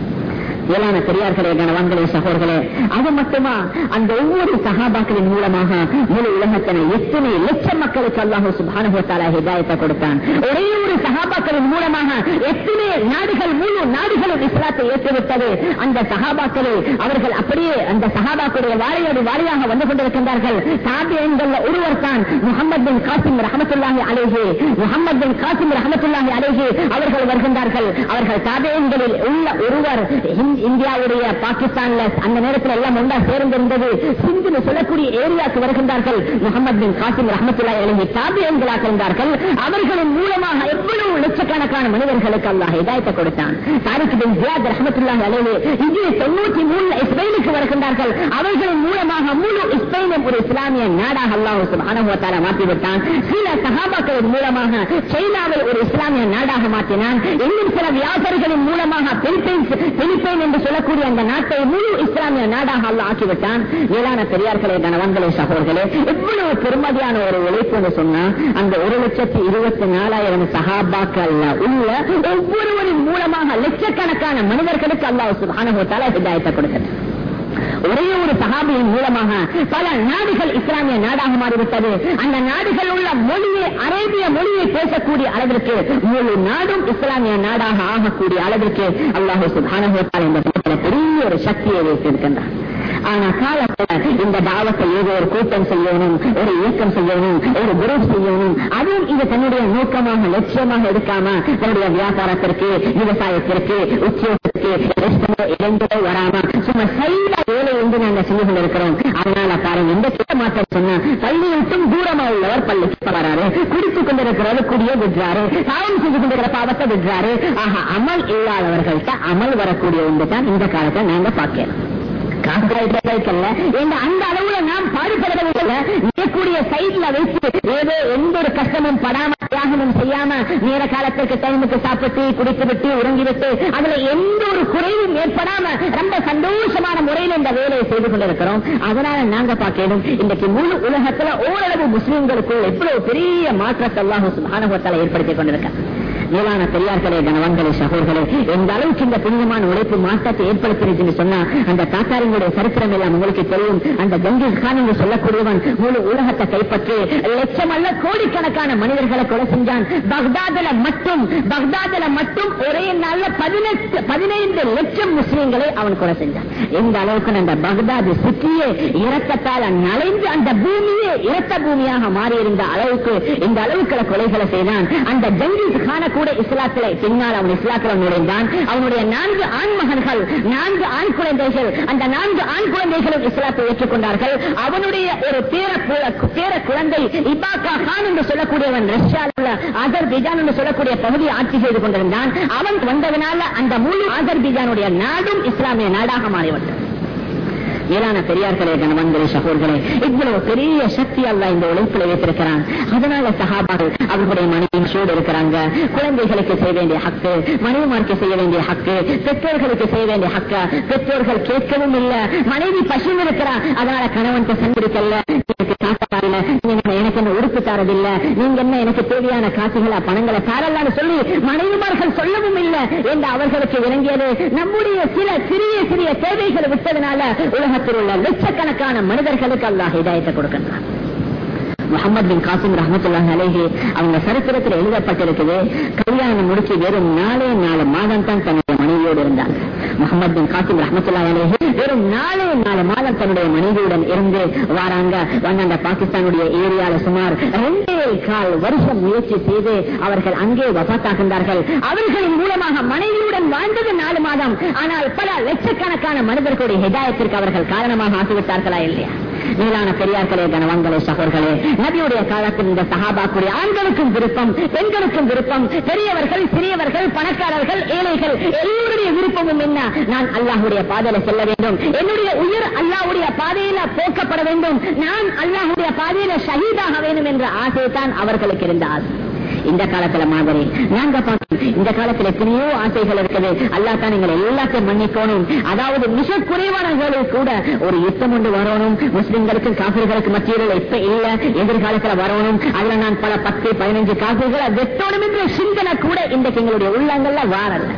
மேலான பெரியார்களே கணவான்களே சகோதர்களே அது மட்டுமா அந்த ஒவ்வொரு சகாபாக்களின் மூலமாக முழு உலகத்தினை எத்தனை லட்சம் மக்களுக்கு அல்லாஹு சுபானுபத்தால ஹிதாயத்தை கொடுத்தான் ஒரே ஒரு சகாபாக்களின் மூலமாக எத்தனை நாடுகள் முழு நாடுகளும் இஸ்லாத்தை ஏற்றுவிட்டது அந்த சகாபாக்களை அவர்கள் அப்படியே அந்த சகாபாக்களுடைய வாழையோடு வாழையாக வந்து கொண்டிருக்கின்றார்கள் தாபியன்கள் ஒருவர் தான் முகமது பின் காசிம் ரஹமத்துல்லாஹி அலேஹி முகமது பின் காசிம் ரஹமத்துல்லாஹி அலேஹி அவர்கள் வருகின்றார்கள் அவர்கள் தாபியன்களில் உள்ள ஒருவர் ஹிந்தி இந்தியாவுடைய பாகிஸ்தான்ல அந்த நேரத்தில் எல்லாம் ஒன்றா சேர்ந்திருந்தது சிந்து சொல்லக்கூடிய ஏரியாவுக்கு வருகின்றார்கள் முகமது பின் காசிம் ரஹமத்துல்லா எழுதி தாபியன்களாக இருந்தார்கள் அவர்களின் மூலமாக எவ்வளவு லட்சக்கணக்கான மனிதர்களுக்கு அல்லாஹ் இதாயத்தை கொடுத்தான் தாரிக் பின் ஜியாத் ரஹமத்துல்லாஹி அலைஹி இது தொண்ணூத்தி மூணுல ஸ்பெயினுக்கு வருகின்றார்கள் அவர்களின் மூலமாக முழு ஸ்பெயினும் ஒரு இஸ்லாமிய நாடாக அல்லாஹ் சுப்ஹானஹு வ தஆலா மாற்றி விட்டான் சில சஹாபாக்களின் மூலமாக சைனாவை ஒரு இஸ்லாமிய நாடாக மாற்றினான் இன்னும் சில வியாபாரிகளின் மூலமாக பிலிப்பைன்ஸ் பிலிப்பைன் என்று சொல்லக்கூடிய அந்த நாட்டை முழு இஸ்லாமிய நாடாக அல்ல ஆக்கிவிட்டான் மேலான பெரியார்களே கணவன்களே சகோதர்களே எவ்வளவு பெருமதியான ஒரு உழைப்பு என்று சொன்னா அந்த ஒரு லட்சத்தி இருபத்தி நாலாயிரம் சகாபாக்கள் உள்ள ஒவ்வொருவரின் மூலமாக லட்சக்கணக்கான மனிதர்களுக்கு அல்லாஹ் சுபானுபத்தால ஹிதாயத்தை கொடுக்கிறது ஒரே ஒரு சகாபியின் மூலமாக பல நாடுகள் இஸ்லாமிய நாடாக மாறிவிட்டது அந்த நாடுகள் உள்ள மொழியை அரேபிய மொழியை பேசக்கூடிய அளவிற்கு முழு நாடும் இஸ்லாமிய நாடாக ஆகக்கூடிய அளவிற்கு அல்லாஹு சுபானுபத்தால் இந்த பெரிய ஒரு சக்தியை வைத்திருக்கின்றார் ஆனா காலத்துல இந்த தாவத்தை ஏதோ ஒரு கூட்டம் செய்யணும் ஒரு இயக்கம் செய்யணும் ஒரு குரூப் செய்யணும் அதுவும் இது தன்னுடைய நோக்கமாக லட்சியமாக எடுக்காம தன்னுடைய வியாபாரத்திற்கு விவசாயத்திற்கு உத்தியோகத்திற்கு ரெஸ்டோ இடங்களோ வராம சும்மா சைடா வேலை என்று நாங்க செஞ்சு கொண்டிருக்கிறோம் அதனால பாருங்க இந்த கிட்ட மாற்றம் சொன்னா பள்ளி விட்டும் தூரமா உள்ளவர் பள்ளிக்கு வராரு குடித்துக் கொண்டிருக்கிறவர் குடிய விடுறாரு சாயம் செஞ்சு கொண்டிருக்கிற பாவத்தை விடுறாரு ஆஹா அமல் இல்லாதவர்கள்ட்ட அமல் வரக்கூடிய ஒன்று தான் இந்த காலத்தை நாங்க பார்க்கிறோம் அந்த அளவுல நாம் பாடுபடுறதில்லை நீக்கூடிய சைட்ல வைத்து ஏதோ எந்த ஒரு கஷ்டமும் படாம தியாகமும் செய்யாம நேர காலத்திற்கு டைமுக்கு சாப்பிட்டு குடித்து விட்டு உறங்கி விட்டு அதுல எந்த ஒரு குறைவும் ஏற்படாம ரொம்ப சந்தோஷமான முறையில் இந்த வேலையை செய்து கொண்டிருக்கிறோம் அதனால நாங்க பார்க்கணும் இன்றைக்கு முழு உலகத்துல ஓரளவு முஸ்லிம்களுக்குள் எவ்வளவு பெரிய மாற்றத்தை அல்லாஹ் சுபானுபத்தால ஏற்படுத்தி கொண்டிருக்க மேலான பெரியார்களே கணவன்களே சகோதரர்களே எந்த அளவுக்கு இந்த புனிதமான உழைப்பு மாற்றத்தை ஏற்படுத்திருச்சுன்னு சொன்னா அந்த தாத்தாரிங்களுடைய சரித்திரம் எல்லாம் உங்களுக்கு தெரியும் அந்த கங்கீஸ் கான் என்று சொல்லக்கூடியவன் முழு உலகத்தை கைப்பற்றி லட்சம் அல்ல கோடிக்கணக்கான மனிதர்களை கொலை செஞ்சான் பக்தாதுல மட்டும் பக்தாதுல மட்டும் ஒரே நாள்ல பதினெட்டு பதினைந்து லட்சம் முஸ்லீம்களை அவன் கொலை செஞ்சான் எந்த அளவுக்கு அந்த பக்தாது சிட்டியே இரக்கத்தால் நலைந்து அந்த பூமியே இரத்த பூமியாக மாறியிருந்த அளவுக்கு இந்த அளவுக்கு கொலைகளை செய்தான் அந்த ஜங்கீஸ் கான கூட இஸ்லாத்திலே பின்னால் அவன் இஸ்லாத்தில் நுழைந்தான் அவனுடைய நான்கு ஆண் மகன்கள் நான்கு ஆண் குழந்தைகள் அந்த நான்கு ஆண் குழந்தைகளும் இஸ்லாத்தை ஏற்றுக்கொண்டார்கள் அவனுடைய ஒரு பேர பேர குழந்தை இபாக்கா கான் என்று சொல்லக்கூடியவன் ரஷ்யாவில் உள்ள அசர்பைஜான் என்று சொல்லக்கூடிய பகுதியை ஆட்சி செய்து கொண்டிருந்தான் அவன் வந்ததனால அந்த முழு அசர்பைஜானுடைய நாடும் இஸ்லாமிய நாடாக மாறிவிட்டது மேலான பெரியார்களே கணவன்களே சகோர்களே இவ்வளவு பெரிய சக்தி அல்ல இந்த உழைப்பில் வைத்திருக்கிறான் அதனால சகாபாக்கள் அவர்களுடைய மனைவியின் சூடு இருக்கிறாங்க குழந்தைகளுக்கு செய்ய வேண்டிய ஹக்கு மனைவிமார்க்கு செய்ய வேண்டிய ஹக்கு பெற்றோர்களுக்கு செய்ய வேண்டிய ஹக்க பெற்றோர்கள் கேட்கவும் இல்ல மனைவி பசு இருக்கிறான் அதனால கணவன் சந்திரிக்கல்ல எனக்கு காப்பாடல நீங்க எனக்கு என்ன உடுப்பு தாரதில்ல நீங்க என்ன எனக்கு தேவையான காசுகளை பணங்களை தாரலான்னு சொல்லி மனைவிமார்கள் சொல்லவும் இல்லை என்று அவர்களுக்கு விளங்கியது நம்முடைய சில சிறிய சிறிய தேவைகளை விட்டதனால உலகத்தில் உள்ள லட்சக்கணக்கான மனிதர்களுக்கு அல்லாஹ் ஹிதாயத்தை கொடுக்கின்றான் முகமது பின் காசிம் ரஹமத்துல்லா அலேஹி அவங்க சரித்திரத்தில் எழுதப்பட்டிருக்குது கல்யாணம் முடிச்சு வெறும் நாலே நாலு மாதம் தான் தன்னுடைய மனைவியோடு இருந்தாங்க முகமது பின் காசிம் ரஹமத்துல்லா அலேஹி வெறும் நாலே நாலு மாதம் தன்னுடைய மனைவியுடன் இருந்து வாராங்க வந்து அந்த பாகிஸ்தானுடைய ஏரியால சுமார் ரெண்டே கால் வருஷம் முயற்சி செய்து அவர்கள் அங்கே வபாத்தாகின்றார்கள் அவர்களின் மூலமாக மனைவியுடன் வாழ்ந்தது நாலு மாதம் ஆனால் பல லட்சக்கணக்கான மனிதர்களுடைய ஹிதாயத்திற்கு அவர்கள் காரணமாக ஆகிவிட்டார்களா இல்லையா மேலான பெரியார்களே கனவான்களே சகோர்களே நபியுடைய காலத்தில் இந்த சகாபாக்குடைய ஆண்களுக்கும் விருப்பம் பெண்களுக்கும் விருப்பம் பெரியவர்கள் சிறியவர்கள் பணக்காரர்கள் ஏழைகள் எல்லோருடைய விருப்பமும் என்ன நான் அல்லாஹுடைய பாதையில செல்ல வேண்டும் என்னுடைய உயிர் அல்லாஹுடைய பாதையில போக்கப்பட வேண்டும் நான் அல்லாஹுடைய பாதையில ஷஹீதாக வேண்டும் என்ற ஆசை தான் அவர்களுக்கு இருந்த ஆசை இந்த காலத்துல மாதிரி நாங்க பார்க்கணும் இந்த காலத்துல எத்தனையோ ஆசைகள் இருக்குது அல்லா தான் எங்களை எல்லாத்தையும் மன்னிக்கணும் அதாவது மிக குறைவானவர்களுக்கு கூட ஒரு யுத்தம் ஒன்று வரணும் முஸ்லிம்களுக்கும் காபிர்களுக்கு மத்தியில் இப்ப இல்ல எதிர்காலத்துல வரணும் அதுல நான் பல பத்து பதினஞ்சு காபிர்களை வெட்டணும் என்ற சிந்தனை கூட இன்றைக்கு எங்களுடைய உள்ளங்கள்ல வாரல்ல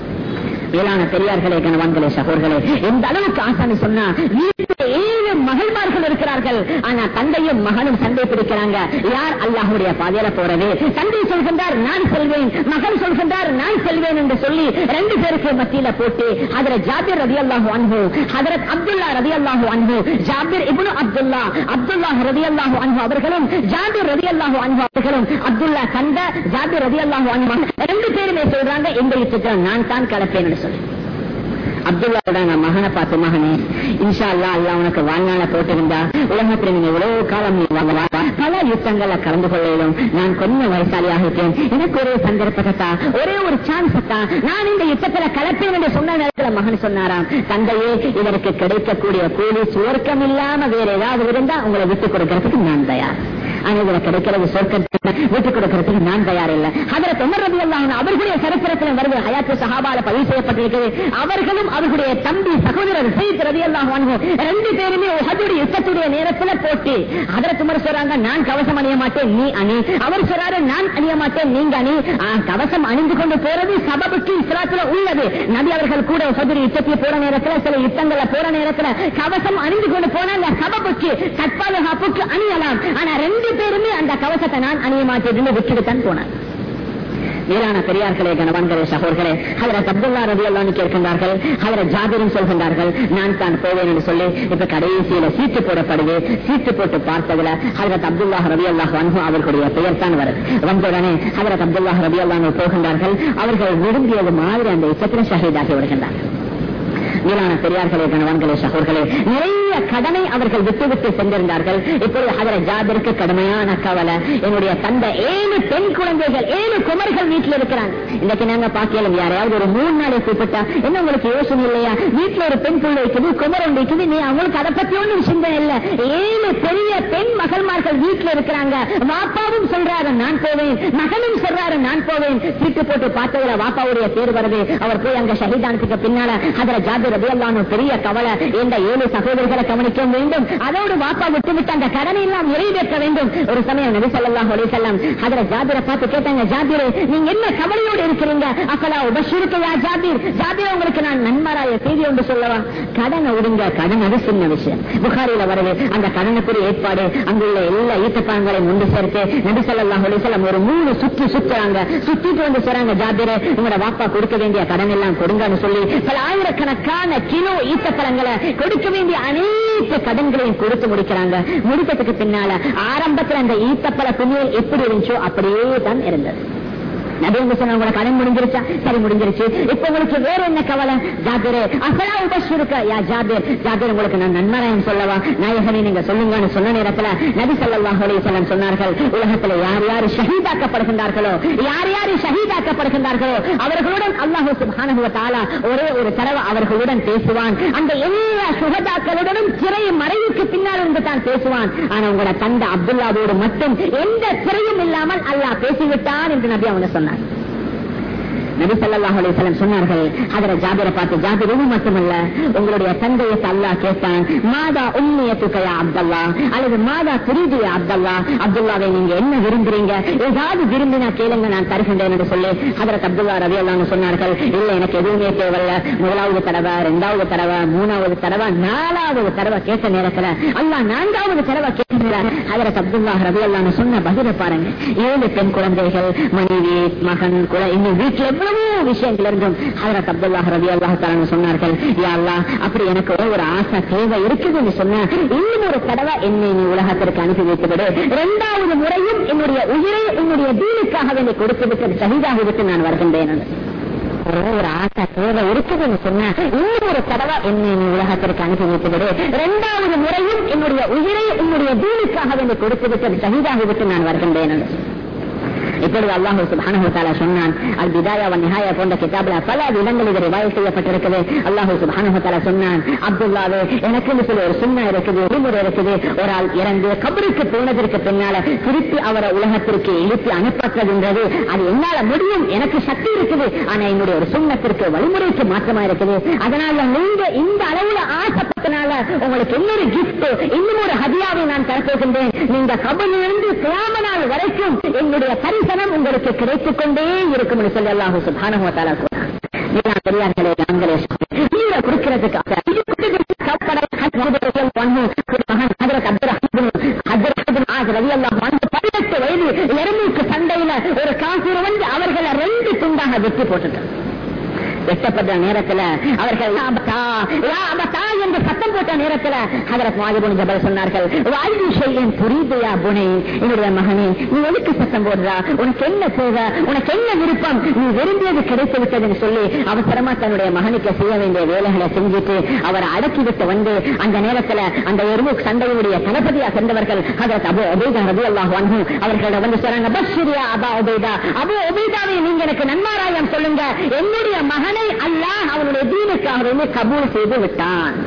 மேலான பெரியார்களே கணவான்களே சகோர்களே எந்த அளவுக்கு ஆசாமி சொன்னா வீட்டில் ஏழு மகள்மார்கள் இருக்கிறார்கள் ஆனா தந்தையும் மகனும் சண்டை பிடிக்கிறாங்க யார் அல்லாஹுடைய பாதையில போறது தந்தை சொல்கின்றார் நான் செல்வேன் மகன் சொல்கின்றார் நான் செல்வேன் என்று சொல்லி ரெண்டு பேருக்கு மத்தியில போட்டு அதில் ஜாபிர் ரதி அல்லாஹு அன்பு ஹதரத் அப்துல்லா ரதி அல்லாஹு அன்பு ஜாபிர் இபுனு அப்துல்லா அப்துல்லா ரதி அல்லாஹு அன்பு அவர்களும் ஜாபிர் ரதி அல்லாஹு அன்பு அவர்களும் அப்துல்லா கண்ட ஜாபிர் ரதி அல்லாஹு அன்பு ரெண்டு பேருமே சொல்றாங்க இந்த யுத்தத்தில் நான் தான் கலப்பேன் என்று சொல்லி அப்துல்லாவோட நான் மகனை பார்த்து மகனே இன்ஷா அல்லா அல்லா உனக்கு வாழ்நாள போட்டிருந்தா உலகத்தில் நீங்க இவ்வளவு காலம் நீ வாங்கவா பல யுத்தங்கள்ல கலந்து கொள்ளையிலும் நான் கொஞ்சம் வயசாளியாக இருக்கேன் எனக்கு ஒரே சந்தர்ப்பத்தா ஒரே ஒரு சான்ஸ் தான் நான் இந்த யுத்தத்துல கலப்பேன் என்று சொன்ன நேரத்தில் மகன் சொன்னாராம் தந்தையே இதற்கு கிடைக்கக்கூடிய கூலி சுவர்க்கம் இல்லாம வேற ஏதாவது இருந்தா உங்களை விட்டுக் கொடுக்கறதுக்கு நான் தயார் ஆனா இதுல கிடைக்கிறது சொர்க்கத்தை விட்டுக் கொடுக்கறதுக்கு நான் தயார் இல்லை அதில் தொண்டர் ரவி அவர்களுடைய சரித்திரத்தில் வருது ஹயாத்து சஹாபால பதிவு செய்யப்பட்டிருக்கிறது அவர்களும் அவர்களுடைய தம்பி சகோதரர் செய்த் ரவி அல்லாஹ் ரெண்டு பேருமே உஹதுடைய யுத்தத்துடைய நேரத்துல போட்டி அதில் துமர் சொல்றாங்க நான் கவசம் அணிய மாட்டேன் நீ அணி அவர் சொல்றாரு நான் அணிய மாட்டேன் நீங்க அணி ஆ, கவசம் அணிந்து கொண்டு போறது சபபுக்கு இஸ்லாத்துல உள்ளது நபி அவர்கள் கூட உஹதுடைய யுத்தத்தில் போற நேரத்துல சில யுத்தங்கள்ல போற நேரத்துல கவசம் அணிந்து கொண்டு போனாங்க சபபுக்கு தற்பாதுகாப்புக்கு அணியலாம் ஆனா ரெண்டு பேருமே அந்த கவசத்தை நான் அணிய மாட்டேன் விட்டுட்டு தான் போனார் மேலான பெரியார்களே கணவான்களே சகோர்களே அதில் அப்துல்லா ரவி அல்லான்னு கேட்கின்றார்கள் அதில் ஜாபிரும் சொல்கின்றார்கள் நான் தான் போவேன் என்று சொல்லி இப்ப கடைசியில சீட்டு போடப்படுது சீட்டு போட்டு பார்த்ததுல ஹதரத் அப்துல்லா ரவி அல்லாஹ் அன்பு அவர்களுடைய பெயர் தான் வருது வந்தவுடனே ஹதரத் அப்துல்லா ரவி அல்லான்னு போகின்றார்கள் அவர்கள் விரும்பியது மாதிரி அந்த யுத்தத்தில் ஷஹீதாகி விடுகின்றார்கள் மேலான பெரியார்களே கணவான்களே சகோர்களே நிறைய கடனை அவர்கள் விட்டு விட்டு சென்றிருந்தார்கள் இப்பொழுது அதில் ஜாபிற்கு கடுமையான கவலை என்னுடைய தந்தை ஏழு பெண் குழந்தைகள் ஏழு குமர்கள் வீட்டில் இருக்கிறாங்க இன்னைக்கு நாங்க பாக்கலாம் யாரையாவது ஒரு மூணு நாளை கூப்பிட்டா என்ன உங்களுக்கு யோசனை இல்லையா வீட்டுல ஒரு பெண் பிள்ளை இருக்குது குமரன் இருக்குது நீ அவங்களுக்கு அதை பத்தி ஒன்றும் சிந்தனை இல்ல ஏழு பெரிய பெண் மகள்மார்கள் வீட்டுல இருக்கிறாங்க வாப்பாவும் சொல்றாரு நான் போவேன் மகனும் சொல்றாரு நான் போவேன் சீட்டு போட்டு பார்த்ததுல வாப்பாவுடைய பேர் வருது அவர் போய் அங்க ஷஹீதானத்துக்கு பின்னால அதுல ஜாபிர் ரபியல்லான்னு பெரிய கவலை இந்த ஏழு சகோதரிகளை கவனிக்க வேண்டும் அதோடு வாப்பா விட்டு விட்டு அந்த கடனை எல்லாம் நிறைவேற்ற வேண்டும் ஒரு சமயம் நபி ஸல்லல்லாஹு அலைஹி வஸல்லம் அதுல ஜாபிரை பார்த்து கேட்டாங்க ஜாபிரே நீங்க என்ன கவலையோடு இருக்கிறீங்க அப்பலா உபஷிருக்க யா ஜாபிர் ஜாபிர் உங்களுக்கு நான் நன்மாராய செய்தி ஒன்று சொல்லவா கடனை விடுங்க கடன் அது சின்ன விஷயம் புகாரில வருது அந்த கடனுக்குரிய ஏற்பாடு அங்குள்ள எல்லா ஈட்டப்பாங்களையும் ஒன்று சேர்த்து நபி ஸல்லல்லாஹு அலைஹி வஸல்லம் ஒரு மூணு சுற்றி சுத்துறாங்க சுத்திட்டு வந்து சொல்றாங்க ஜாபிரே உங்களோட வாப்பா கொடுக்க வேண்டிய கடன் எல்லாம் கொடுங்கன்னு சொல்லி பல ஆயிரக்கணக்கான கிலோ ஈட்டப்பழங்களை கொடுக்க வேண்டிய அனைத்து கடன்களையும் கொடுத்து முடிக்கிறாங்க முடித்ததுக்கு பின்னால ஆரம்பத்தில் அந்த ஈட்டப்பழ துணியல் எப்படி இருந்துச்சோ அப்படியே தான் இருந்தது நபி வந்து சொன்ன உங்களோட கடன் முடிஞ்சிருச்சா சரி முடிஞ்சிருச்சு இப்ப உங்களுக்கு வேற என்ன கவலை ஜாபிர் அசலா உபஸ்ருக்க யா ஜாபிர் ஜாபிர் உங்களுக்கு நான் நன்மராயம் சொல்லவா நாயகனை நீங்க சொல்லுங்கன்னு சொன்ன நேரத்துல நபி ஸல்லல்லாஹு அலைஹி வஸல்லம் சொன்னார்கள் உலகத்துல யார் யார் ஷஹீதாக்கப்படுகின்றார்களோ யார் யார் ஷஹீதாக்கப்படுகின்றார்களோ அவர்களுடன் அல்லாஹ் சுப்ஹானஹு வ தஆலா ஒரே ஒரு தடவை அவர்களுடன் பேசுவான் அந்த எல்லா சுகதாக்களுடனும் சிறை மறைவுக்கு பின்னால் இருந்து தான் பேசுவான் ஆனா உங்களோட தந்தை அப்துல்லாவோடு மட்டும் எந்த சிறையும் இல்லாமல் அல்லாஹ் பேசிவிட்டான் என்று நபி அவங்க சொன்னார் நபி ஸல்லல்லாஹு அலைஹி வஸல்லம் சொன்னார்கள் அதர ஜாபிர பார்த்து ஜாபிர் இது மட்டுமல்ல உங்களுடைய தந்தையை அல்லாஹ் கேட்டான் மாதா உண்மையத்துக்க யா அப்துல்லா அல்லது மாதா துரிது யா அப்துல்லா அப்துல்லாவை நீங்க என்ன விரும்புறீங்க ஏதாவது விரும்பினா கேளுங்க நான் தருகின்றேன் என்று சொல்லி அதற்கு அப்துல்லா ரவி அல்லான்னு சொன்னார்கள் இல்ல எனக்கு எதுவுமே தேவையில்ல முதலாவது தடவை இரண்டாவது தடவை மூணாவது தடவை நாலாவது தடவை கேட்ட நேரத்துல அல்லாஹ் நான்காவது தடவை கேட்கிறார் அதற்கு அப்துல்லா ரவி அல்லான்னு சொன்ன பதில பாருங்க ஏழு பெண் குழந்தைகள் மனைவி மகன் குல இன்னும் வீட்டுல எவ்வளவோ விஷயங்கள் இருந்தும் அதற்கு அப்துல்லா ரவி அல்லாஹ் சொன்னார்கள் யா அல்லாஹ் அப்படி எனக்கு ஒரே ஒரு ஆசை தேவை இருக்குதுன்னு சொன்ன இன்னும் ஒரு தடவை என்னை நீ உலகத்திற்கு அனுப்பி வைத்து விடு இரண்டாவது முறையும் என்னுடைய உயிரை உன்னுடைய தீனுக்காக வேண்டி கொடுத்து விட்டு சகிதாக விட்டு நான் வருகின்றேன் என்று. ஒரே ஒரு ஆசை தேவை இருக்குதுன்னு சொன்ன இன்னும் ஒரு தடவை என்னை நீ உலகத்திற்கு அனுப்பி வைத்து விடு இரண்டாவது முறையும் என்னுடைய உயிரை உன்னுடைய தீனுக்காக வேண்டி கொடுத்து விட்டு சகிதாக விட்டு நான் வருகின்றேன் என்று. இப்பொழுது அல்லாஹு சுப்ஹானஹு தஆலா சொன்னான் அல் பிதாயா வன் நிஹாயா போன்ற கிதாபில் பல இடங்கள் இது ரிவாயத் செய்யப்பட்டிருக்குது அல்லாஹு சுப்ஹானஹு தஆலா சொன்னான் அப்துல்லாவே எனக்கு சொல்லி ஒரு சுண்ணா இருக்குது விடுமுறை இருக்குது ஒரு ஆள் இறந்து கபருக்கு போனதற்கு பின்னால திருப்பி அவரை உலகத்திற்கு எழுப்பி அனுப்பற்றதுன்றது அது என்னால முடியும் எனக்கு சக்தி இருக்குது ஆனா என்னுடைய ஒரு சுண்ணத்திற்கு வழிமுறைக்கு மாற்றமா இருக்குது அதனால நீங்க இந்த அளவுல ஆசைப்பட்டனால உங்களுக்கு இன்னொரு கிஃப்ட் இன்னும் ஒரு ஹதியாவை நான் தரப்போகின்றேன் நீங்க கபலிலிருந்து கிராம நாள் வரைக்கும் என்னுடைய தரிசனம் உங்களுக்கு கிடைத்துக் கொண்டே இருக்கும் என்று சொல்லி அல்லாஹு சுப்ஹானஹு வ தஆலா சொன்னார். நீங்க பெரியார்களே நாங்களே நீங்க கொடுக்கிறதுக்காக இது கொடுக்கிறதுக்கு கப்பலை ஹஜ்ஜுடைய வண்ணு மகன் ஹஜ்ரத் அப்துல் ரஹ்மான் ஹஜ்ரத் அப்துல் ஆஸ் ரலியல்லாஹு அன்ஹு பதினெட்டு வயது எறும்புக்கு சண்டையில ஒரு காசூர் வந்து அவர்களை ரெண்டு துண்டாக வெட்டி போட்டுட்டார் வெட்டப்பட்ட நேரத்துல அவர்கள் "யா அபதா, யா அபதா" என்று சத்தம் போட்ட நேரத்துல ஹதரத் மாஜிபுன் ஜபல் சொன்னார்கள் வாழ்வு செய்யும் புரியுதையா புனை என்னுடைய மகனே நீ எதுக்கு சத்தம் போடுறா உனக்கு என்ன தேவை உனக்கு என்ன விருப்பம் நீ விரும்பியது கிடைத்து விட்டதுன்னு சொல்லி அவசரமா தன்னுடைய மகனுக்கு செய்ய வேண்டிய வேலைகளை செஞ்சுட்டு அவரை அடக்கிவிட்டு வந்து அந்த நேரத்துல அந்த எருவு சண்டையுடைய தளபதியா சென்றவர்கள் ஹதரத் அபு உபைதா ரபி அல்லாஹ் அவர்களிடம் வந்து சொல்றாங்க பஷ்ரியா அபா உபைதா அபு உபைதாவை நீங்க எனக்கு நன்மாராயம் சொல்லுங்க என்னுடைய மகனை அல்லாஹ் அவனுடைய தீனுக்காக கபூல் செய்து விட்டான்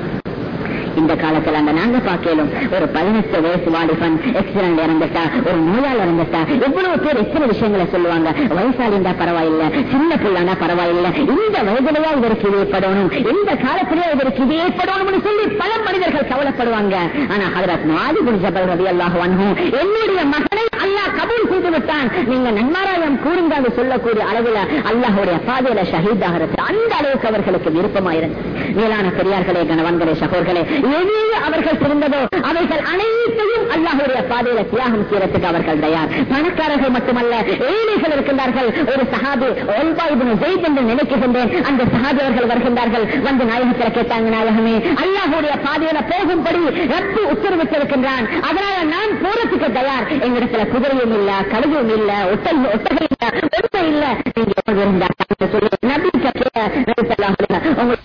இந்த காலத்துல அந்த நாங்க பார்க்கலும் ஒரு பதினெட்டு வயசு வாலிபன் எக்ஸிடென்ட் இறந்துட்டா ஒரு நோயால் இறந்துட்டா எவ்வளவு பேர் எத்தனை விஷயங்களை சொல்லுவாங்க வயசாளி இருந்தா பரவாயில்ல சின்ன பிள்ளைனா பரவாயில்ல இந்த வயதுலயா இதற்கு இது ஏற்படணும் இந்த காலத்திலேயே இதற்கு இது ஏற்படணும்னு சொல்லி பல மனிதர்கள் கவலைப்படுவாங்க ஆனா ஹதரத் மாலிபுல் ஜபல் ரவி அல்லாஹ் என்னுடைய மகனை அல்லாஹ் கபூல் செய்து விட்டான் நீங்க நன்மாராயம் கூறுங்க என்று சொல்லக்கூடிய அளவுல அல்லாஹுடைய பாதையில ஷஹீதாகிறது அந்த அளவுக்கு அவர்களுக்கு விருப்பமாயிருந்தது மேலான பெரியார்களே கணவன்களே சகோர்களே எது அவர்கள் திருந்ததோ அவைகள் அனைத்தையும் அல்லாஹுடைய பாதையில தியாகம் செய்யறதுக்கு அவர்கள் தயார் பணக்காரர்கள் மட்டுமல்ல ஏழைகள் இருக்கின்றார்கள் ஒரு சஹாபி ஒல்பாய்புன் ஜெயித் என்று நினைக்கின்றேன் அந்த சஹாபி அவர்கள் வருகின்றார்கள் வந்து நாயகத்தில் கேட்டாங்க நாயகமே அல்லாஹுடைய பாதையில போகும்படி ரப்பு உத்தரவிட்டிருக்கின்றான் அதனால நான் போறதுக்கு தயார் எங்களிடத்துல குதிரையும் இல்ல கழுகும் இல்ல ஒட்டை ஒட்டகை இல்ல ஒட்டை இல்ல நீங்க எவ்வளவு இருந்தா சொல்லி நபி கட்டிய நபி ஸல்லல்லாஹு அலைஹி வஸல்லம் உங்களுக்கு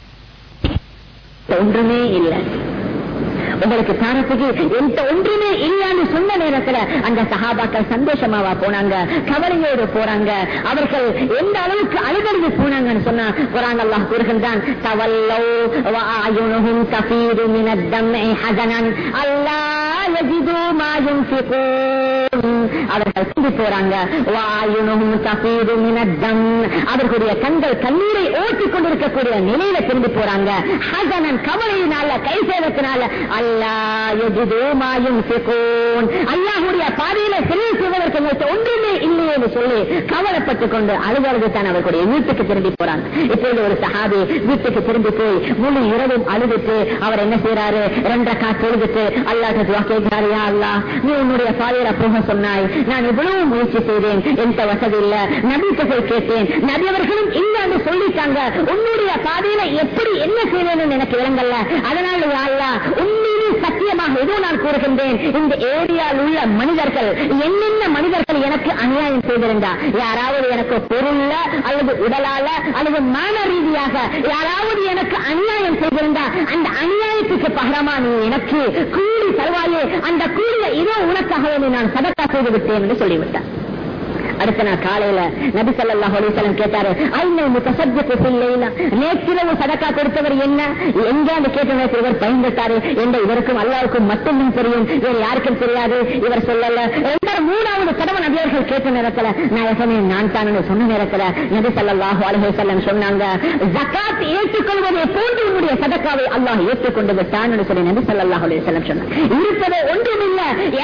ஒன்றுமே இல்லை உங்களுக்கு தாரத்துக்கு எந்த ஒன்றுமே இல்லைன்னு சொன்ன நேரத்துல அந்த சகாபாக்கள் சந்தோஷமாவா போனாங்க கவலையோடு போறாங்க அவர்கள் எந்த அளவுக்கு அழுதழுது போனாங்கன்னு சொன்னா குரான் அல்லாஹ் கூறுகின்றான் தவல்லோ வாயுனுகும் தபீரு மினத்தம்மை ஹசனன் அல்லா யஜிது மா யுன்ஃபிகூன் அவர்கள் திரும்பி போறாங்க வாயுனுகும் தபீரு மினத்தம் அவர்களுடைய கண்கள் கண்ணீரை ஓட்டிக் கொண்டிருக்கக்கூடிய நிலையில திரும்பி போறாங்க ஹசனன் கவலையினால கை சேதத்தினால அல்லா எஜிது மாயும் சிகோன் அல்லாஹுடைய பாதையில செலவு செய்வதற்கு உங்களுக்கு ஒன்றுமே இல்லையே என்று சொல்லி கவலைப்பட்டுக் கொண்டு அழுதழுது தான் அவர்களுடைய வீட்டுக்கு திரும்பி போறாங்க இப்பொழுது ஒரு சஹாபி வீட்டுக்கு திரும்பி போய் முழு இரவும் அழுதுட்டு அவர் என்ன செய்யறாரு ரெண்டரை காசு எழுதிட்டு அல்லாஹ் கேட்கிறாரு யா அல்லாஹ் நீ உன்னுடைய பாதையில போக சொன்னாய் நான் இவ்வளவு முயற்சி செய்தேன் எந்த வசதி இல்ல நபிக்கு போய் கேட்டேன் நபி அவர்களும் இல்லன்னு சொல்லிட்டாங்க உன்னுடைய பாதையில எப்படி என்ன செய்வேன்னு எனக்கு விளங்கல்ல அதனால யா அல்லாஹ் உண்மையிலே சத்தியமாக அல்லாஹ் ஏதோ நான் கூறுகின்றேன் இந்த ஏரியாவில் உள்ள மனிதர்கள் என்னென்ன மனிதர்கள் எனக்கு அநியாயம் செய்திருந்தா யாராவது எனக்கு பொருள்ல அல்லது உடலால அல்லது மன ரீதியாக யாராவது எனக்கு அநியாயம் செய்திருந்தா அந்த அநியாயத்துக்கு பகரமா நீ எனக்கு கூலி தருவாயே அந்த கூலியை இதோ உனக்காகவே நான் சதக்கா செய்து விட்டேன் என்று சொல்லிவிட்டார் அடுத்த நாள் காலையில நபி ஸல்லல்லாஹு அலைஹி வஸல்லம் கேட்டாரு ஐநல் முத்தசத்திக்கு பிள்ளைனா நேற்றிரவு சதக்கா கொடுத்தவர் என்ன எங்க அந்த கேட்ட நேரத்தில் இவர் பயந்துட்டாரு என்ற இவருக்கும் அல்லாவுக்கும் மட்டும்தான் தெரியும் இவர் யாருக்கும் தெரியாது இவர் சொல்லல ரெண்டாவது மூணாவது தடவை நபியர்கள் கேட்ட நேரத்துல நாயகமே நான் தான் சொன்ன நேரத்துல நபி ஸல்லல்லாஹு அலைஹி வஸல்லம் சொன்னாங்க ஜகாத் ஏற்றுக்கொள்வதை போன்று உன்னுடைய சதக்காவை அல்லாஹ் ஏற்றுக்கொண்டு விட்டான் என்று சொல்லி நபி ஸல்லல்லாஹு அலைஹி வஸல்லம் சொன்னார் இருப்பது ஒன்றுமில்ல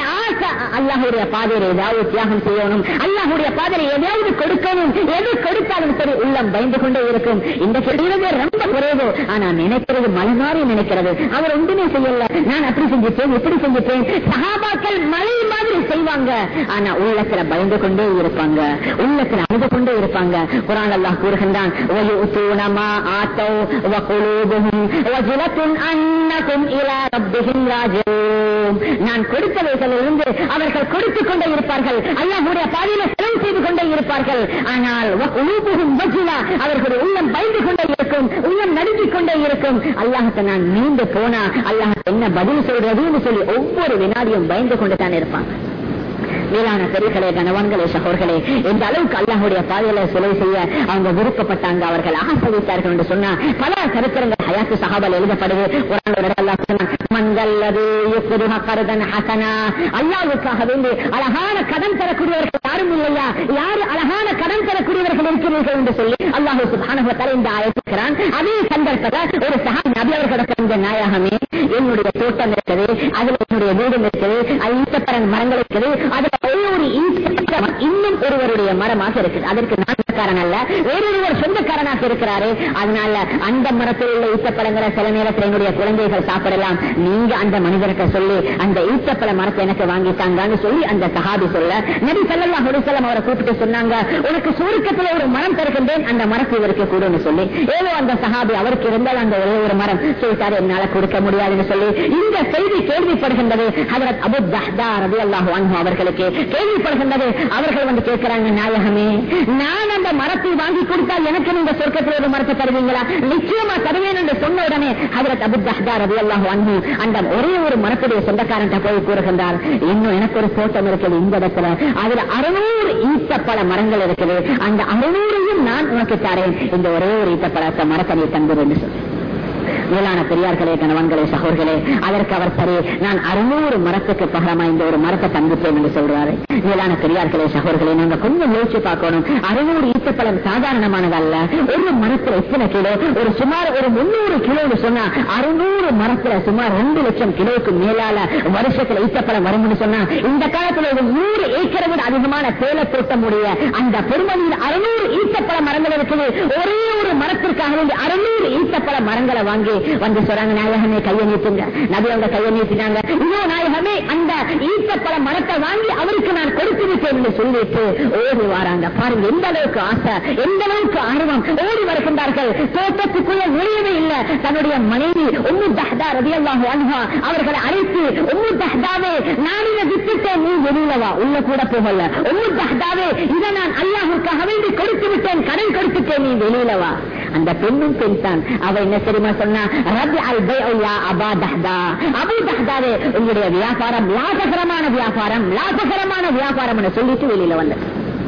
அல்லாஹுடைய பாதையில் ஏதாவது தியாகம் செய்யணும் அல்லாஹுடைய பாதையில் எதையாவது கொடுக்கணும் எது கொடுத்தாலும் சரி உள்ளம் பயந்து கொண்டே இருக்கும் இந்த சொல்றது ரொம்ப குறைவு ஆனா நினைக்கிறது மலை மாறி நினைக்கிறது அவர் ஒன்றுமே செய்யல நான் அப்படி செஞ்சுட்டேன் இப்படி செஞ்சுட்டேன் சகாபாக்கள் மலை மாதிரி செய்வாங்க ஆனா உள்ளத்துல பயந்து கொண்டே இருப்பாங்க உள்ளத்துல அழுது கொண்டே இருப்பாங்க குரான் அல்லாஹ் கூறுகின்றான் وَيُؤْتُونَ مَا آتَوْا وَقُلُوبُهُمْ وَجِلَةٌ أَنَّهُمْ إِلَى رَبِّهِمْ راجعون நான் கொடுத்தவைகளிலிருந்து அவர்கள் கொடுத்துக் கொண்டே இருப்பார்கள் அல்லாஹுடைய பாதையில செலவு செய்து கொண்டே இருப்பார்கள் ஆனால் உலூபுகும் வஜிலா அவர்களுடைய உள்ளம் பயந்து கொண்டே இருக்கும் உள்ளம் நடுங்கிக் கொண்டே இருக்கும் அல்லாஹத்தை நான் நீண்டு போனா அல்லாஹ் என்ன பதில் சொல்றதுன்னு சொல்லி ஒவ்வொரு வினாடியும் பயந்து கொண்டு தான் இருப்பாங்க மேலான பெரியர்களே கணவான்களே சகோர்களே எந்த அளவுக்கு அல்லாஹுடைய பாதையில சிலை செய்ய அவங்க விருப்பப்பட்டாங்க அவர்கள் ஆசிரித்தார்கள் என்று சொன்னா பல சரித்திரங்கள் ஹயாத்து சகாபால் எழுதப்படுது குர்ஆன்ல ஒரு இடத்துல அல்லாஹ் சொன்னான், மங்கல்லது யுக்ரிஹ கர்தன் ஹசனா அல்லாஹ்வுக்காக வேண்டி அழகான கடன் தரக்கூடியவர்கள் யாரும் இல்லையா யாரு அழகான கடன் தரக்கூடியவர்கள் இருக்கிறீர்கள் என்று சொல்லி அல்லாஹு சுப்ஹானஹு வ தஆலா இந்த ஆயத்துக்கிறான் அதே சந்தர்ப்பத்தில் ஒரு சஹாபி நபி அவர்களிடம் இந்த நாயகமே என்னுடைய தோட்டம் இருக்குது அதுல என்னுடைய வீடும் இருக்குது ஈட்டப்பரன் மரங்கள் இருக்குது அதுல ஒரே ஒரு ஈட்டப்பழம் இன்னும் ஒருவருடைய மரமாக இருக்குது அதற்கு நான் சொந்தக்காரன் அல்ல வேறொருவர் சொந்தக்காரனாக இருக்கிறாரு அதனால அந்த மரத்தில் உள்ள ஈட்டப்பழங்களை சில நேரத்தில் என்னுடைய குழந்தைகள் சாப்பிடலாம் நீங்க அந்த மனிதருக்கு சொல்லி அந்த ஈட்டப்பழ மரத்தை எனக்கு வாங்கிட்டாங்கன்னு சொல்லி அந்த சஹாபி சொல்ல நபி ஸல்லல்லாஹு அலைஹி வஸல்லம் அவரை கூப்பிட்டு சொன்னாங்க உனக்கு சுருக்கத்துல ஒரு மரம் தருகின்றேன் அந்த மரத்தை இவருக்கு கூடுன்னு சொல்லி ஏதோ அந்த சஹாபி அவருக்கு இருந்தால் அந்த ஒரே ஒரு மரம் சொல்லிட்டாரு என்னால கொடுக்க முடியாதுன்னு சொல்லி இந்த செய்தி கேள்விப்படுகின்றது ஹஜரத் அபு தஹ்தா ரலியல்லாஹு அன்ஹு அவர்களுக்கு கேள்விப்படுகின்றது அவர்கள் வந்து கேட்கிறாங்க நாயகமே நான் அந்த மரத்தை வாங்கி கொடுத்தால் எனக்கு நீங்க சொர்க்கத்தில் ஒரு மரத்தை தருவீங்களா நிச்சயமா தருவேன் என்று சொன்ன உடனே ஹஜரத் அபு தஹ்தா ரலியல்லாஹு அன்ஹு அந்த ஒரே ஒரு மரத்துடைய சொந்தக்காரன் போய் கூறுகின்றார் இன்னும் எனக்கு ஒரு தோட்டம் இருக்குது இந்த இடத்துல அதுல அறுநூறு ஈத்தப்பழ மரங்கள் இருக்குது அந்த அறுநூறையும் நான் உனக்கு தரேன் இந்த ஒரே ஒரு ஈத்தப்பழத்தை மரத்தை நீ தந்துரு என்று சொல்லி மேலான பெரியார்களே கணவன்களே சகோர்களே அதற்கு அவர் சரி நான் அறுநூறு மரத்துக்கு பகரமா இந்த ஒரு மரத்தை தந்துட்டேன் என்று சொல்றாரு மேலான பெரியார்களே சகோர்களே நாங்க கொஞ்சம் யோசிச்சு பார்க்கணும் அறுநூறு ஈச்சப்பழம் சாதாரணமானதல்ல ஒரு மரத்துல எத்தனை கிலோ ஒரு சுமார் ஒரு முன்னூறு கிலோன்னு சொன்னா அறுநூறு மரத்துல சுமார் ரெண்டு லட்சம் கிலோவுக்கு மேலால வருஷத்துல ஈச்சப்பழம் வரும்னு சொன்னா இந்த காலத்துல ஒரு நூறு ஏக்கரை விட அதிகமான தேயிலை தோட்டம் உடைய அந்த பெருமதியில் அறுநூறு ஈச்சப்பழ மரங்கள் இருக்குது ஒரே ஒரு மரத்திற்காக வேண்டி அறுநூறு ஈச்சப்பழ மரங்களை வாங்கி வந்து சொல்றாங்க நாயகமே கையை நீட்டுங்க நபி அவங்க கையை நீட்டினாங்க இன்னும் நாயகமே அந்த ஈச்சப்பழ மரத்தை வாங்கி அவருக்கு நான் கொடுத்து விட்டேன் என்று சொல்லிட்டு ஓடி வராங்க பாருங்க எந்த அளவுக்கு ஆசை எந்த அளவுக்கு ஆர்வம் ஓடி வருகின்றார்கள் தோட்டத்துக்குள்ள நுழையவே இல்லை தன்னுடைய மனைவி உம்மு தஹ்தா ரதியல்லாஹு அன்ஹா அவர்களை அழைத்து உம்மு தஹ்தாவே நான் இதை விட்டுட்டேன் நீ வெளியில வா உள்ள கூட போகல உம்மு தஹ்தாவே இதை நான் அல்லாஹுக்காக வேண்டி கொடுத்து விட்டேன் கடன் கொடுத்துட்டேன் நீ வெளியில வா அந்த பெண்ணும் பெண் தான் அவ என்ன தெரியுமா சொன்னா ரபி அல் பையா அபா தஹ்தா அபு தஹ்தாவே உங்களுடைய வியாபாரம் லாபகரமான வியாபாரம் லாபகரமான வியாபாரம் சொல்லிட்டு வெளியில வந்தது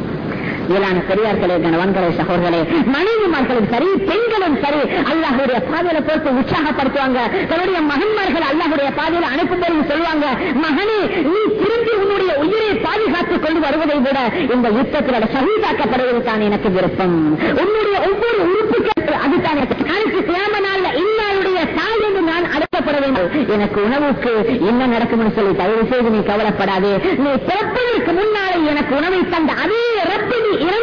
மேலான பெரியார்களே கணவன்களே சகோதரர்களே மனைவிமார்களும் சரி பெண்களும் சரி அல்லாஹுடைய பாதையில போட்டு உற்சாகப்படுத்துவாங்க தன்னுடைய மகன்மார்கள் அல்லாஹுடைய பாதையில அனுப்பும் போது சொல்லுவாங்க மகனே நீ திரும்பி உன்னுடைய உயிரை பாதுகாத்துக் கொண்டு வருவதை விட இந்த யுத்தத்தில் சகிதாக்கப்படுவது தான் எனக்கு விருப்பம் உன்னுடைய ஒவ்வொரு உறுப்புகள் அதுதான் எனக்கு நாளைக்கு கியாம நாள்ல இன்னாருடைய தாய் என்று நான் அடக்கப்பட வேண்டும் எனக்கு உணவுக்கு என்ன நடக்கும்னு சொல்லி தயவு செய்து நீ கவலைப்படாதே நீ பிறப்பதற்கு முன்னாலே எனக்கு உணவை தந்த அதே ரப்பி நீ இறந்து விட்டாலும்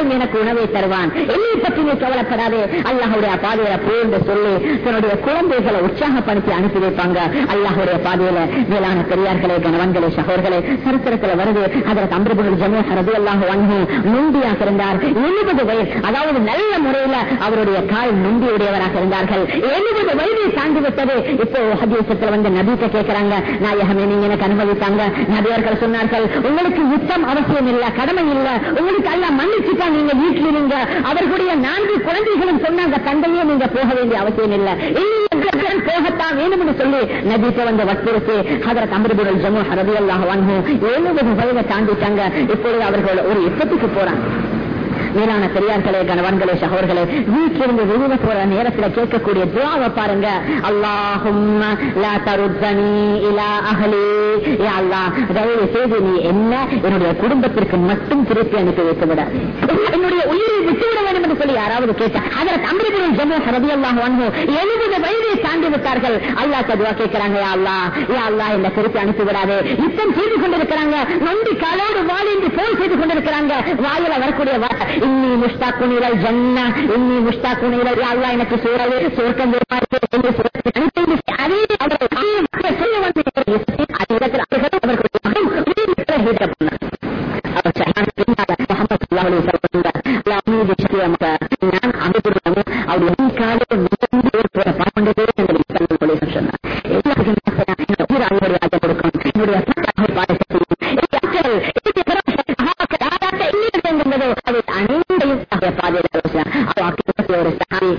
நாளும் எனக்கு உணவை தருவான் என்னை பற்றி நீ கவலைப்படாதே அல்லாஹுடைய பாதையில போன்று சொல்லி தன்னுடைய குழந்தைகளை உற்சாகப்படுத்தி அனுப்பி வைப்பாங்க அல்லாஹுடைய பாதையில மேலான பெரியார்களே கணவன்களே சகோர்களே சரித்திரத்தில் வருது அதற்கு அமிர்புகள் ஜமீர் ரதி அல்லாஹ் வங்கி நுண்டியாக இருந்தார் எழுபது வயது அதாவது நல்ல முறையில அவருடைய கால் நுண்டியுடையவராக இருந்தார்கள் எழுபது வயதை தாண்டி விட்டது இப்போ ஹதீசத்தில் வந்து நபிக்க கேட்கிறாங்க நாயகமே நீங்க எனக்கு அனுமதித்தாங்க நபியர்கள் சொன்னார்கள் உங்களுக்கு யுத்தம் அவசியம் இல்ல கடமை இல்ல உங்களுக்கு அல்ல மன்னிச்சுட்டா நீங்க வீட்டில் இருங்க அவர்களுடைய நான்கு குழந்தைகளும் சொன்னாங்க தந்தையே நீங்க போக வேண்டிய அவசியம் இல்ல இல்லை, போகத்தான் வேணும் என்று சொல்லி நபிக்க வந்து வற்புறுத்தி அதற்கு அமிர்புரல் ஜம்மு ஹரதி அல்லாஹ் வாங்கும் எழுபது வயதை தாண்டிட்டாங்க இப்பொழுது அவர்கள் ஒரு யுத்தத்துக்கு போறாங்க மேலான பெரியார்களே கணவன்களே சகோர்களே வீட்டிலிருந்து வெளியில போற நேரத்துல கேட்கக்கூடிய துவாவை பாருங்க அல்லாஹும் லா தருத்தனி இலா அகலி யா அல்லாஹ் தயவு செய்து நீ என்ன என்னுடைய குடும்பத்திற்கு மட்டும் திருப்பி அனுப்பி வைத்து விட என்னுடைய உயிரை விட்டுவிட வேண்டும் என்று சொல்லி யாராவது கேட்டார் அதற்கு அமிர்தம் ஜம்மு ரவி அல்லாஹ் வாங்கும் எழுபது வயதை தாண்டி விட்டார்கள் அல்லாஹ் ததுவா கேட்கிறாங்க யா அல்லாஹ் யா அல்லாஹ் என்ன திருப்பி அனுப்பி விடாது யுத்தம் செய்து கொண்டிருக்கிறாங்க நொண்டி காலோடு வாழிந்து போல் செய்து கொண்டிருக்கிறாங்க வாயில வரக்கூடிய வார்த்தை இன்னி முஸ்தாக்குன் இலல் ஜன்னா இன்னி முஸ்தாக்குன் இலல் யா அல்லாஹ் எனக்கு சூழல் சுவர்க்கம் வேணுமாறு என்று சுவர்க்கத்தை அனுப்பி வைத்து அதே அவர்கள் அதே மக்கள் சொல்ல வந்து அதே இடத்தில் அவர்கள் அவர்களுடைய மகன் ஹீட்ட பண்ணார் அவர் சஹான் பின்னால முகமது ஸல்லல்லாஹு அலைஹி வஸல்லம் சொன்னார் அல்லாஹ் மீது சத்தியமாக நான் அனுப்புகிறேன் அவர் என் காலம் மிகுந்த போற பாண்டதே என்று ஸல்லல்லாஹு அலைஹி வஸல்லம் சொன்னார் எல்லாருக்கும் இந்த உயிர் அவருடைய அதை கொடுக்கும் என்னுடைய சத்தாக பாடத்தை செய்யும் என்னுடைய அச்சல் என்னுடைய பிறப்பு ஆக யாராட்ட இல்லை என்பதோ அது அனைத்தையும் அவருடைய பாதையில் ஆலோசனை அவர் ஆக்கிரமித்த ஒரு சஹாபி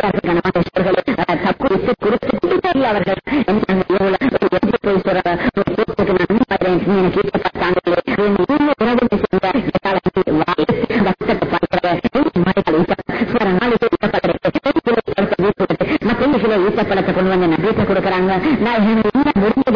கணவர்கள் தப்பு விட்டு கொடுத்து இல்லை அவர்கள் என்ன எவ்வளவு ஒரு எப்படி போய் சொல்ற ஒரு கூட்டத்துக்கு நான் பாருறேன் நீ எனக்கு ஈட்ட பார்த்தாங்களே இன்னும் உறவு செய்ய எட்டாளத்தில் வாய் ரத்தத்தை பார்க்கிற மழைகள் ஈட்ட நாளைக்கு ஈட்டப்படுறது மற்றவர்களை ஈட்டப்படத்தை கொண்டு வந்து நம்பிக்கை கொடுக்கறாங்க நான் என்ன முடிஞ்சது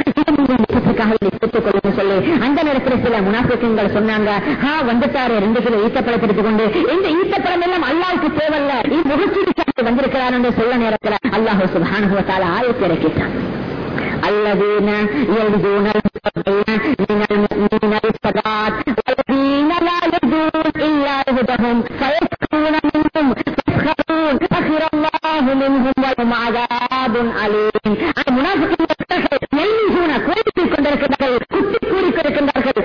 பெற்றுக் கொள்ளும் சொல்லி அந்த நேரத்தில் சில முனாஃபிக்கங்கள் சொன்னாங்க ஹா வந்துட்டாரு ரெண்டு கிலோ ஈட்டப்பழத்திற்கு கொண்டு இந்த ஈட்டப்பழம் எல்லாம் அல்லாவுக்கு தேவல்ல முகச்சீடு வந்திருக்கிறார் என்று சொல்ல நேரத்தில் அல்லாஹு சுபானுவத்தால ஆயத்தை இறக்கிட்டான் الذين يرجون من المؤمنين الصدقات والذين لا يرجون إلا عهدهم فيسخرون منهم يسخرون سخر الله منهم ولهم عذاب أليم المنافقين يلمزون கோரிக்கை கொண்டிருக்கிறார்கள் குத்தி கூறிக்கொண்டிருக்கின்றார்கள்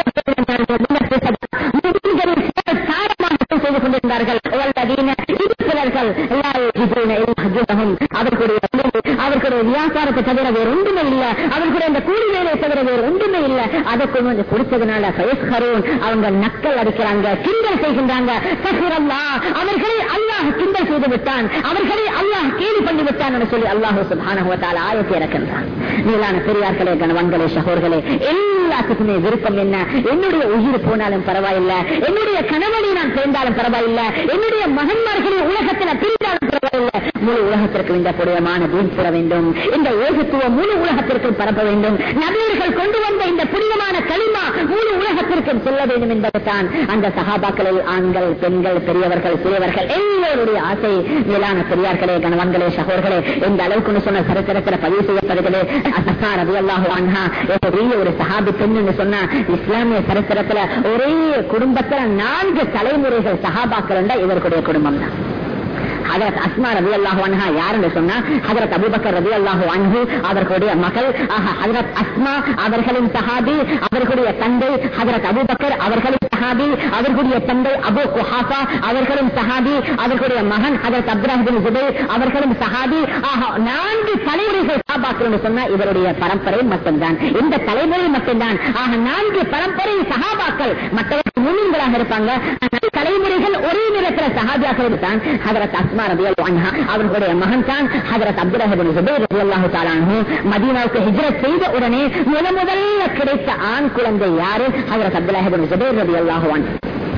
முத்தத்தில் சாரமாக செய்து கொண்டிருந்தார்கள் والذين சிலர்கள் அவர்களுடைய அவர்களுடைய வியாபாரத்தை தவிர வேறு ஒன்றுமே இல்ல அவர்களுடைய அந்த கூலி வேலையை தவிர வேறு ஒன்றுமே இல்ல அதை கொண்டு வந்து கொடுத்ததுனால பயஸ்கரோன் அவங்க நக்கல் அடிக்கிறாங்க கிண்டல் செய்கின்றாங்க சஹிரல்லா அவர்களை அல்லாஹ் கிண்டல் செய்து விட்டான் அவர்களை அல்லாஹ் கேலி பண்ணி விட்டான் என்று சொல்லி அல்லாஹு சுபானுவத்தால் ஆயத்தை இறக்கின்றான் மேலான பெரியார்களே கணவன்களே சகோர்களே எல்லாத்துக்குமே விருப்பம் என்ன என்னுடைய உயிர் போனாலும் பரவாயில்ல என்னுடைய கணவனை நான் பிறந்தாலும் பரவாயில்ல என்னுடைய மகன்மார்களை உலகத்தில் பிரிந்தாலும் பரவாயில்ல முழு உலகத்திற்கு இந்த புனிதமான தீன் பெற வேண்டும் இந்த ஏகத்துவம் முழு உலகத்திற்கும் பரப்ப வேண்டும் நபியர்கள் கொண்டு வந்த இந்த புனிதமான களிமா முழு உலகத்திற்கும் செல்ல வேண்டும் என்பதுதான் அந்த சகாபாக்களில் ஆண்கள் பெண்கள் பெரியவர்கள் சிறியவர்கள் எல்லோருடைய ஆசை மேலான பெரியார்களே கணவன்களே சகோர்களே இந்த அளவுக்கு சொன்ன சரித்திரத்தில் பதிவு செய்யப்படுகிறது அசா ரவி அல்லாஹு அன்ஹா பெரிய ஒரு சஹாபி பெண் என்று சொன்ன இஸ்லாமிய சரித்திரத்துல ஒரே குடும்பத்துல நான்கு தலைமுறைகள் சஹாபாக்கள் என்ற இவர்களுடைய குடும்பம் தான் ஹதரத் அஸ்மா ரவி அல்லாஹு அன்ஹா யாருன்னு சொன்னா ஹதரத் அபுபக்கர் ரவி அல்லாஹு அன்ஹு அவர்களுடைய மகள் ஹதரத் அஸ்மா அவர்களின் சஹாபி அவர்களுடைய தந்தை ஹதரத் அபுபக்கர் அவர்களின் சஹாபி அவர்களுடைய தந்தை அபு குஹாஃபா அவர்களும் சஹாபி அவர்களுடைய மகன் ஹதரத் அப்ராஹிபின் ஜுபைர் அவர்களும் சஹாபி ஆக நான்கு தலைமுறைகள் சஹாபாக்கள் என்று சொன்னா இவருடைய பரம்பரை மட்டும்தான் இந்த தலைமுறை மட்டும்தான் ஆக நான்கு பரம்பரை சஹாபாக்கள் மற்றவர்கள் முன்னின்களாக இருப்பாங்க தலைமுறைகள் ஒரே நேரத்தில் சஹாபியாக இருந்தான் ஹதரத் அஸ்மா ரபி அன்ஹா அவர்களுடைய மகன் தான் ஹதரத் அப்துல்லாஹிபின் ஜுபைர் ரபி அல்லாஹு தாலானு மதீனாவுக்கு ஹிஜ்ரத் செய்த உடனே முத முதல்ல கிடைத்த ஆண் குழந்தை யாரு ஹதரத் அப்துல்லாஹிபின் ஜுபைர் ரபி அல்லாஹுவான்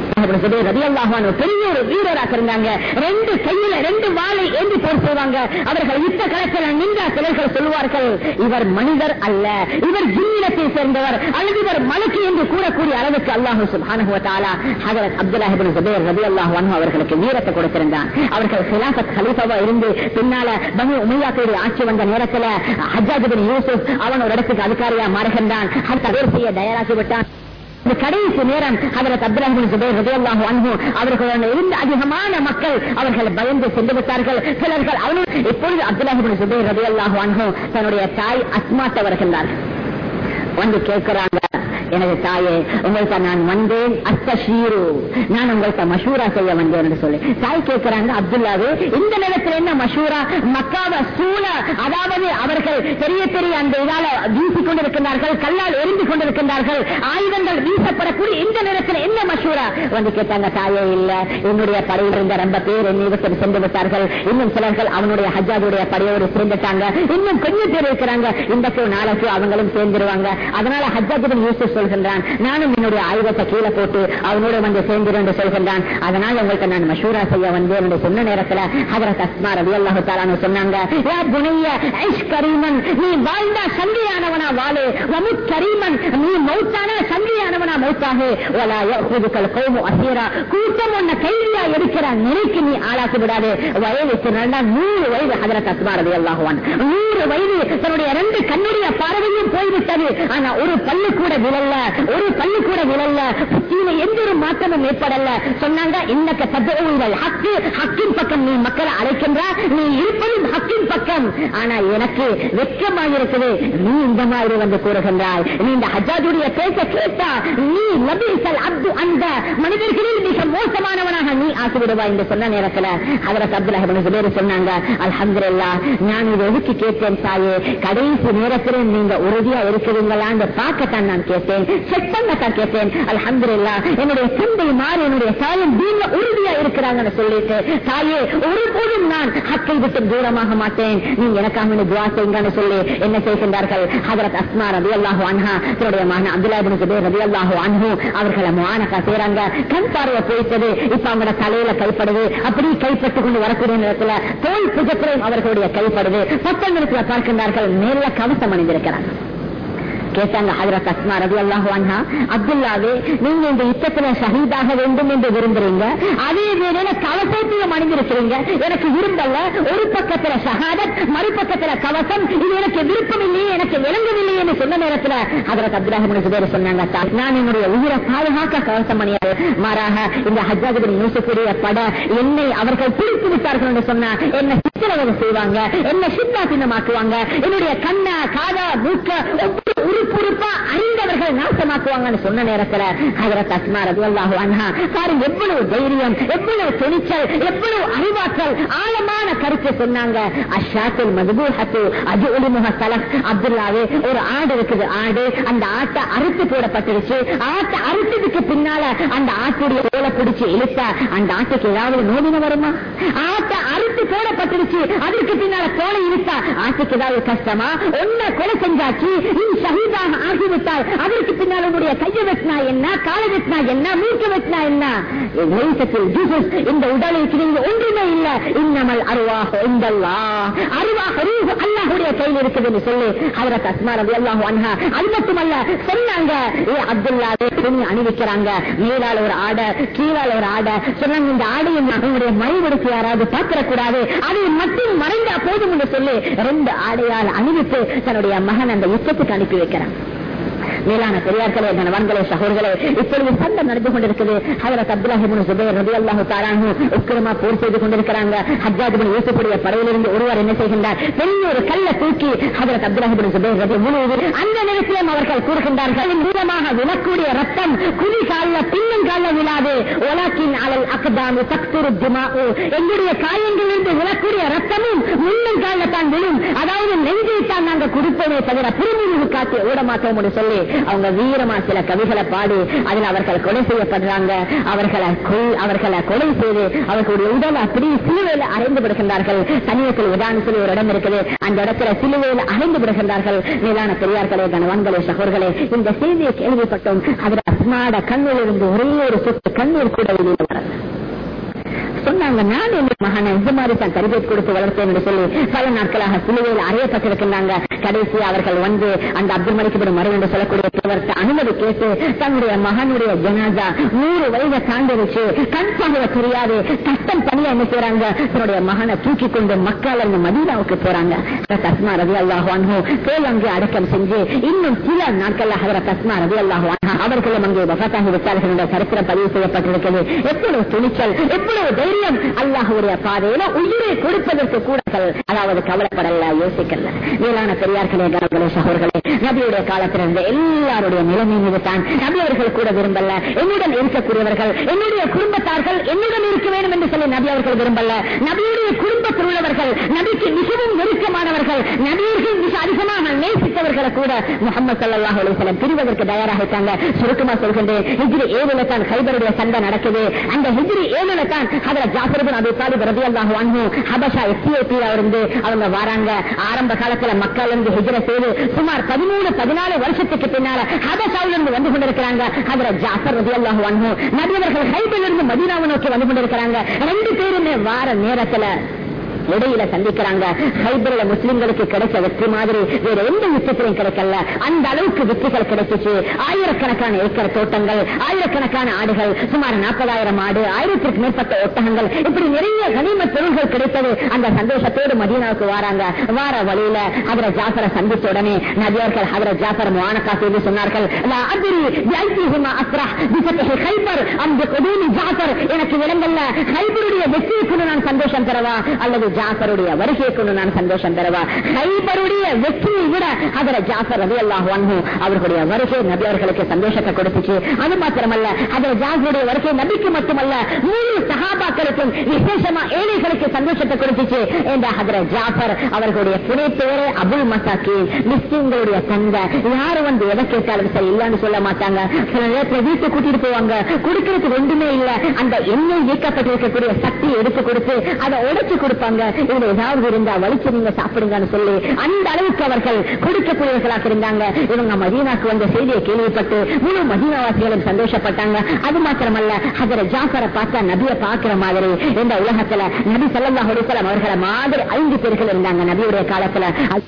பெரிய ஒரு வீரராக இருந்தாங்க ரெண்டு கையில ரெண்டு வாளை ஏந்தி போர் செய்வாங்க அவர்கள் யுத்த களத்தில் நின்ற சிலர்கள் சொல்வார்கள் இவர் மனிதர் அல்ல இவர் ஜின்னிடத்தை சேர்ந்தவர் அல்லது இவர் மலக்கு என்று கூறக்கூடிய அளவுக்கு அல்லாஹு சுபானுவத்தாலா ஹதரத் அப்துல்லாஹிபின் ஜுபேர் ரபி அல்லாஹ் அவர்களுக்கு வீரத்தை கொடுத்திருந்தான் அவர்கள் சிலாசத் ஹலீஃபாவா இருந்து பின்னால பனு உமையாக்களுடைய ஆட்சி வந்த நேரத்தில் ஹஜாஜிபின் யூசுப் அவன் ஒரு இடத்துக்கு அதிகாரியா மாறுகின்றான் செய்ய தயாராகி விட்டான் இந்த கடைசி நேரம் ஹதரத் அப்துல்லாஹிபின் ஜுபைர் ரலியல்லாஹு அன்ஹு அவர்களுடன் இருந்த அதிகமான மக்கள் அவர்கள் பயந்து சென்று விட்டார்கள் சிலர்கள் அவனு இப்பொழுது அப்துல்லாஹிபின் ஜுபைர் ரலியல்லாஹு அன்ஹு தன்னுடைய தாய் அஸ்மாத்த வருகின்றார்கள் வந்து கேட்கிறாங்க எனது தாயே உங்கள்கிட்ட நான் வந்தேன் அஸ்தீரு நான் உங்கள்கிட்ட மஷூரா செய்ய வந்தேன் என்று சொல்லி தாய் கேட்கிறாங்க அப்துல்லாவே இந்த நேரத்தில் என்ன மஷூரா மக்காவ சூழ அதாவது அவர்கள் பெரிய பெரிய அந்த இதால வீசிக் கொண்டிருக்கின்றார்கள் கல்லால் எரிந்து கொண்டிருக்கின்றார்கள் ஆயுதங்கள் வீசப்படக்கூடிய இந்த நேரத்தில் என்ன மஷூரா வந்து கேட்டாங்க தாயே இல்ல என்னுடைய படையில் இருந்த ரொம்ப பேர் என்னை விட்டு சென்று விட்டார்கள் இன்னும் சிலர்கள் அவனுடைய ஹஜ்ஜாதுடைய படையோடு சேர்ந்துட்டாங்க இன்னும் கொஞ்சம் பேர் இருக்கிறாங்க இன்றைக்கு நாளைக்கு அவங்களும் சேர்ந்துருவாங்க அதனால ஹஜ்ஜாஜிபின் யூசுப் சொல்கின்றான் நானும் என்னுடைய ஆயுதத்தை கீழே போட்டு அவனோட வந்து சேர்ந்துடும் என்று சொல்கின்றான் அதனால உங்களுக்கு நான் மஷூரா செய்ய வந்தேன் என்று சொன்ன நேரத்தில் ஹதரத் அஸ்மா ரவி அல்லாஹு தாலான்னு சொன்னாங்க யா புனைய ஐஷ் கரீமன் நீ வாழ்ந்தா சந்தையானவனா வாழு வமுத் கரீமன் நீ மௌத்தான சந்தையானவனா மௌத்தாகு வலா யஹுதுக்கல் கௌமு அசீரா கூட்டம் உன்னை கைதியா இருக்கிற நிலைக்கு நீ ஆளாக்கி விடாது வயது சொன்னா நூறு வயது ஹதரத் அஸ்மா ரவி அல்லாஹுவான் நூறு வயது தன்னுடைய ரெண்டு கண்ணுடைய பார்வையும் போய்விட்டது ஆனா ஒரு பல்லு கூட விழல்ல ஒரு பல்லு கூட விழல்ல புத்தியில எந்த ஒரு மாற்றமும் ஏற்படல சொன்னாங்க இன்னக்க சபைகள் ஹக்கு ஹக்கின் பக்கம் நீ மக்களை அழைக்கின்ற நீ இருப்பதும் ஹக்கின் பக்கம் ஆனா எனக்கு வெட்கமாக இருக்குது நீ இந்த மாதிரி வந்து கூறுகின்றாய் நீ இந்த ஹஜாஜுடைய பேச கேட்டா நீ நபீசல் அப்து அந்த மனிதர்களில் மிக மோசமானவனாக நீ ஆசிவிடுவாய் என்று சொன்ன நேரத்தில் அதற்கு அப்துல்லாஹிபின் ஜுபேர் சொன்னாங்க அல்ஹம்துலில்லாஹ் நான் இதை எதுக்கு கேட்டேன் தாயே கடைசி நேரத்தில் நீங்க உறுதியா இருக்கிறீங்களான்னு பார்க்கத்தான் நான் கேட்டேன் செக் பண்ணத்தான் கேட்டேன் அல்ஹம்துலில்லா என்னுடைய தந்தை மாறி என்னுடைய தாயும் தீன்ல உறுதியா இருக்கிறாங்கன்னு சொல்லிட்டு தாயே ஒருபோதும் நான் ஹக்கை விட்டு தூரமாக மாட்டேன் நீங்க எனக்காக வேண்டி துவா செய்யுங்கன்னு சொல்லி என்ன செய்கின்றார்கள் ஹதரத் அஸ்மா ரதி அல்லாஹு அன்ஹா தன்னுடைய மகன் அப்துல்லா பின் ஜுபைர் ரதி அல்லாஹு அன்ஹு அவர்களை முஆனகா செய்றாங்க கண் பார்வை போயிட்டது இப்ப அவங்களோட தலையில கைப்படுது அப்படி கைப்பட்டு கொண்டு வரக்கூடிய நேரத்துல தோல் புஜத்திலையும் அவர்களுடைய கைப்படுது பத்தங்களுக்கு பார்க்கின்றார்கள் மேல கவசம் அணிந்திருக்கிறாங்க கேட்டாங்க ஹதரத் அஸ்மா ரவி அல்லாஹு அன்ஹா அப்துல்லாவே நீங்க இந்த யுத்தத்துல ஷஹீதாக வேண்டும் என்று விரும்புறீங்க அதே வேலையில கவசத்தையும் அணிந்திருக்கிறீங்க எனக்கு விரும்பல ஒரு பக்கத்துல ஷஹாதத் மறுபக்கத்துல கவசம் இது எனக்கு விருப்பம் இல்லையே எனக்கு விளங்கவில்லையே என்று சொன்ன நேரத்துல ஹதரத் அப்துல்லாஹிபின் சுபேர் சொன்னாங்க "தா, நான் என்னுடைய உயிரை பாதுகாக்க கவசம் அணியாது மாறாக இந்த ஹஜ்ஜாஜிபின் யூசுஃபுடைய பட என்னை அவர்கள் பிடித்து விட்டார்கள் என்று சொன்னா என்ன சித்திரவதை செய்வாங்க என்ன சித்தா சின்னமாக்குவாங்க என்னுடைய கண்ண காதா மூக்க ஒவ்வொரு உறுப்புறுப்பா அறிந்தவர்கள் நாசமாக்குவாங்கன்னு சொன்ன நேரத்துல ஹஜரத் அஸ்மா ரலியல்லாஹு அன்ஹா பாருங்க எவ்வளவு தைரியம் எவ்வளவு துணிச்சல் எவ்வளவு அறிவாற்றல் ஆழமான கருத்து சொன்னாங்க அஷாத்தில் மதுபூஹத்து அது ஒளிமுக சலக் அப்துல்லாவே ஒரு ஆடு இருக்குது ஆடு அந்த ஆட்டை அறுத்து போடப்பட்டிருச்சு ஆட்டை அறுத்ததுக்கு பின்னால அந்த ஆட்டுடைய தோலை பிடிச்சு இழுத்தா அந்த ஆட்டுக்கு ஏதாவது நோவின வருமா ஆட்டை அறுத்து போடப்பட்டிருச்சு அதற்கு பின்னால தோலை இழுத்தா ஆட்டுக்கு ஏதாவது கஷ்டமா ஒன்ன கொலை செஞ்சாச்சு நீ ஷஹீதாக ஆகிவிட்டால் அதற்கு பின்னால் உன்னுடைய கையை வெட்டினா என்ன காலை வெட்டினா என்ன மூக்க வெட்டினா என்ன லைசத்தில் ஜூசஸ் இந்த உடலுக்கு நீங்க ஒன்றுமே இல்ல இன்னமல் அருவாக இந்தல்லா அருவாக ரூஹ் அல்லாஹுடைய கையில் இருக்குதுன்னு சொல்லி ஹதரத் அஸ்மா ரவி அல்லாஹு அன்ஹா அது மட்டுமல்ல சொன்னாங்க ஏ அப்துல்லா துணி அணிவிக்கிறாங்க மேலால ஒரு ஆடை கீழால ஒரு ஆடை சொன்னாங்க இந்த ஆடையும் உங்களுடைய மைவெடுத்து யாராவது பார்த்திடக்கூடாது அதை மட்டும் மறைந்தா போதும் என்று சொல்லி ரெண்டு ஆடையால் அணிவித்து தன்னுடைய மகன் அந்த யுத்தத்துக்கு அனுப்பி வைக்கிறான் மேலான பெரியார்களே கணவன்களே சகோதரர்களே இப்பொழுது சண்டை நடந்து கொண்டிருக்குது ஹதரத் அப்துல்லாஹிபின் சுபைர் ரதி அல்லாஹு தாரானு உக்கிரமா போர் செய்து கொண்டிருக்கிறாங்க ஹஜ்ஜாஜிபின் யூசுஃபுடைய படையிலிருந்து ஒருவர் என்ன செய்கின்றார் பெரிய ஒரு கல்லை தூக்கி ஹதரத் அப்துல்லாஹிபின் சுபைர் ரதி முழுவது அந்த நேரத்திலும் அவர்கள் கூறுகின்றார்கள் மூலமாக விழக்கூடிய ரத்தம் குதி காலில் பின்னும் காலில் விழாது ஒலாக்கின் அலல் அக்தாமு தக்துரு திமாவு எங்களுடைய காயங்களிலிருந்து விழக்கூடிய ரத்தமும் முன்னும் காலில் தான் விழும் அதாவது நெஞ்சை தான் நாங்கள் கொடுப்போமே தவிர புரிமுறிவு காட்டி ஓட மாட்டோம் என்று சொல்லி அவங்க வீரமா சில கவிகளை பாடி அதில் அவர்கள் கொலை செய்யப்படுறாங்க அவர்களை கொல் அவர்களை கொலை செய்து அவர்களுடைய உடல் அப்படி சிலுவையில் அறைந்து விடுகின்றார்கள் சமீபத்தில் உதாரணம் சொல்லி ஒரு இடம் இருக்குது அந்த இடத்துல சிலுவையில் அறைந்து விடுகின்றார்கள் மேலான பெரியார்களே கணவான்களே சகோர்களே இந்த செய்தியை கேள்விப்பட்டோம் அதில் அஸ்மாட கண்ணில் இருந்து ஒரே ஒரு சொத்து கண்ணீர் கூட வெளியில் வரல சொன்னாங்க நான் என் மகன் மகனை இந்த மாதிரி தான் தரிபேட் கொடுத்து வளர்த்தேன் என்று சொல்லி பல நாட்களாக சிலுவையில் அறையப்பட்டிருக்கின்றாங்க கடைசி அவர்கள் வந்து அந்த அப்துல் மலிக்கப்படும் மறு என்று சொல்லக்கூடிய தலைவர்கிட்ட அனுமதி கேட்டு தன்னுடைய மகனுடைய ஜனாதா நூறு வயதை தாண்டிருச்சு கண் பார்வை தெரியாது கஷ்டம் தனியா என்ன செய்யறாங்க தன்னுடைய மகனை தூக்கி கொண்டு மக்கள் அந்த மதீனாவுக்கு போறாங்க தஸ்மா ரவி அல்லாஹானோ போய் அங்கே அடக்கம் செஞ்சு இன்னும் சில நாட்கள் அவரை தஸ்மா ரவி அல்லாஹான் அவர்களும் அங்கே வகத்தாகி விட்டார்கள் என்ற சரித்திரம் பதிவு செய்யப்பட்டிருக்கிறது எவ்வளவு துணிச்சல் எவ்வளவு தைரியம் அல்லாஹுடைய பாதையில உயிரை கொடுப்பதற்கு கூட அதாவது கவலைப்படல யோசிக்கல மேலான பெரியார்களே கணவர்களே சகோதர்களே நபியுடைய காலத்தில் இருந்த எல்லாருடைய நிலைமை மீது தான் நபி அவர்கள் கூட விரும்பல என்னுடன் இருக்கக்கூடியவர்கள் என்னுடைய குடும்பத்தார்கள் என்னுடன் இருக்க வேண்டும் என்று சொல்லி நபி அவர்கள் விரும்பல நபியுடைய குடும்பத்தில் உள்ளவர்கள் நபிக்கு மிகவும் நெருக்கமானவர்கள் நபியர்கள் மிக அதிகமாக நேசித்தவர்களை கூட முகமது சல்லாஹ் அலிசலம் பிரிவதற்கு தயாராகிட்டாங்க சுருக்கமா சொல்கின்றேன் ஹிஜ்ரி ஏழுல தான் ஹைபருடைய சண்டை நடக்குது அந்த ஹிஜ்ரி ஏழுல தான் அதுல ஜாஃபர்பின் அபி தாலிப் ரபி அல்லாஹ் வாங்கு ஹபஷா எத்தியோப்பியா இருந்து அவங்க வராங்க ஆரம்ப காலத்துல மக்கள் இருந்து ஹிஜ்ர செய்து சுமார் பதிமூணு பதினாலு வருஷத்துக்கு பின்னால ஹபஷாவில் இருந்து வந்து கொண்டிருக்கிறாங்க அதுல ஜாஃபர் ரபி அல்லாஹ் வாங்கு நபியவர்கள் ஹைபில் இருந்து மதீனாவை நோக்கி வந்து கொண்டிருக்கிறாங்க ரெண்டு பேருமே வார நேரத்துல இடையில சந்திக்கிறாங்க ஹைபர்ல முஸ்லிம்களுக்கு கிடைச்ச வெற்றி மாதிரி வேற எந்த யுத்தத்திலும் கிடைக்கல அந்த அளவுக்கு வெற்றிகள் கிடைச்சிச்சு ஆயிரக்கணக்கான ஏக்கர் தோட்டங்கள் ஆயிரக்கணக்கான ஆடுகள் சுமார் நாற்பதாயிரம் ஆடு ஆயிரத்திற்கு மேற்பட்ட ஒட்டகங்கள் இப்படி நிறைய கனிம பொருள்கள் கிடைத்தது அந்த சந்தோஷத்தோடு மதீனாவுக்கு வராங்க வார வழியில அவரை ஜாஃபரை சந்தித்த உடனே நபியர்கள் அவரை ஜாஃபர் முவானக்கா செய்து சொன்னார்கள் எனக்கு விளங்கல்ல ஹைபருடைய வெற்றியை கொண்டு நான் சந்தோஷம் பெறவா அல்லது ஜாஃபருடைய வருகையை கொண்டு நான் சந்தோஷம் பெறவா ஹைபருடைய வெற்றியை விட அதில் ஜாஃபர் ரவி அல்லாஹ் அவர்களுடைய வருகை நபி அவர்களுக்கு சந்தோஷத்தை கொடுத்துச்சு அது மாத்திரமல்ல அதில் ஜாஃபருடைய வருகை நபிக்கு மட்டுமல்ல முழு சகாபாக்களுக்கும் விசேஷமா ஏழைகளுக்கு சந்தோஷத்தை கொடுத்துச்சு என்ற அதில் ஜாஃபர் அவர்களுடைய புனை பேரு அபுல் மசாக்கி மிஸ்லிம்களுடைய தந்தை யாரு வந்து எதை கேட்டாலும் சரி இல்லன்னு சொல்ல மாட்டாங்க சில நேரத்தில் வீட்டை கூட்டிட்டு போவாங்க கொடுக்கறதுக்கு ஒன்றுமே இல்ல அந்த எண்ணெய் நீக்கப்பட்டிருக்கக்கூடிய சக்தி எடுத்து கொடுத்து அதை உடைச்சு கொடுப்பாங்க இதுல ஏதாவது இருந்தா வலிச்சு நீங்க சாப்பிடுங்கன்னு சொல்லி அந்த அளவுக்கு அவர்கள் கொடுக்கக்கூடியவர்களாக இருந்தாங்க இவங்க மதீனாக்கு வந்த செய்தியை கேள்விப்பட்டு முழு மதீனாவாசிகளும் சந்தோஷப்பட்டாங்க அது மாத்திரமல்ல அதுல ஜாஃபரை பார்த்தா நபியை பார்க்கிற மாதிரி இந்த உலகத்துல நபி சல்லாஹ் அலிசல்லாம் அவர்களை மாதிரி ஐந்து பேர்கள் இருந்தாங்க நபியுடைய காலத்துல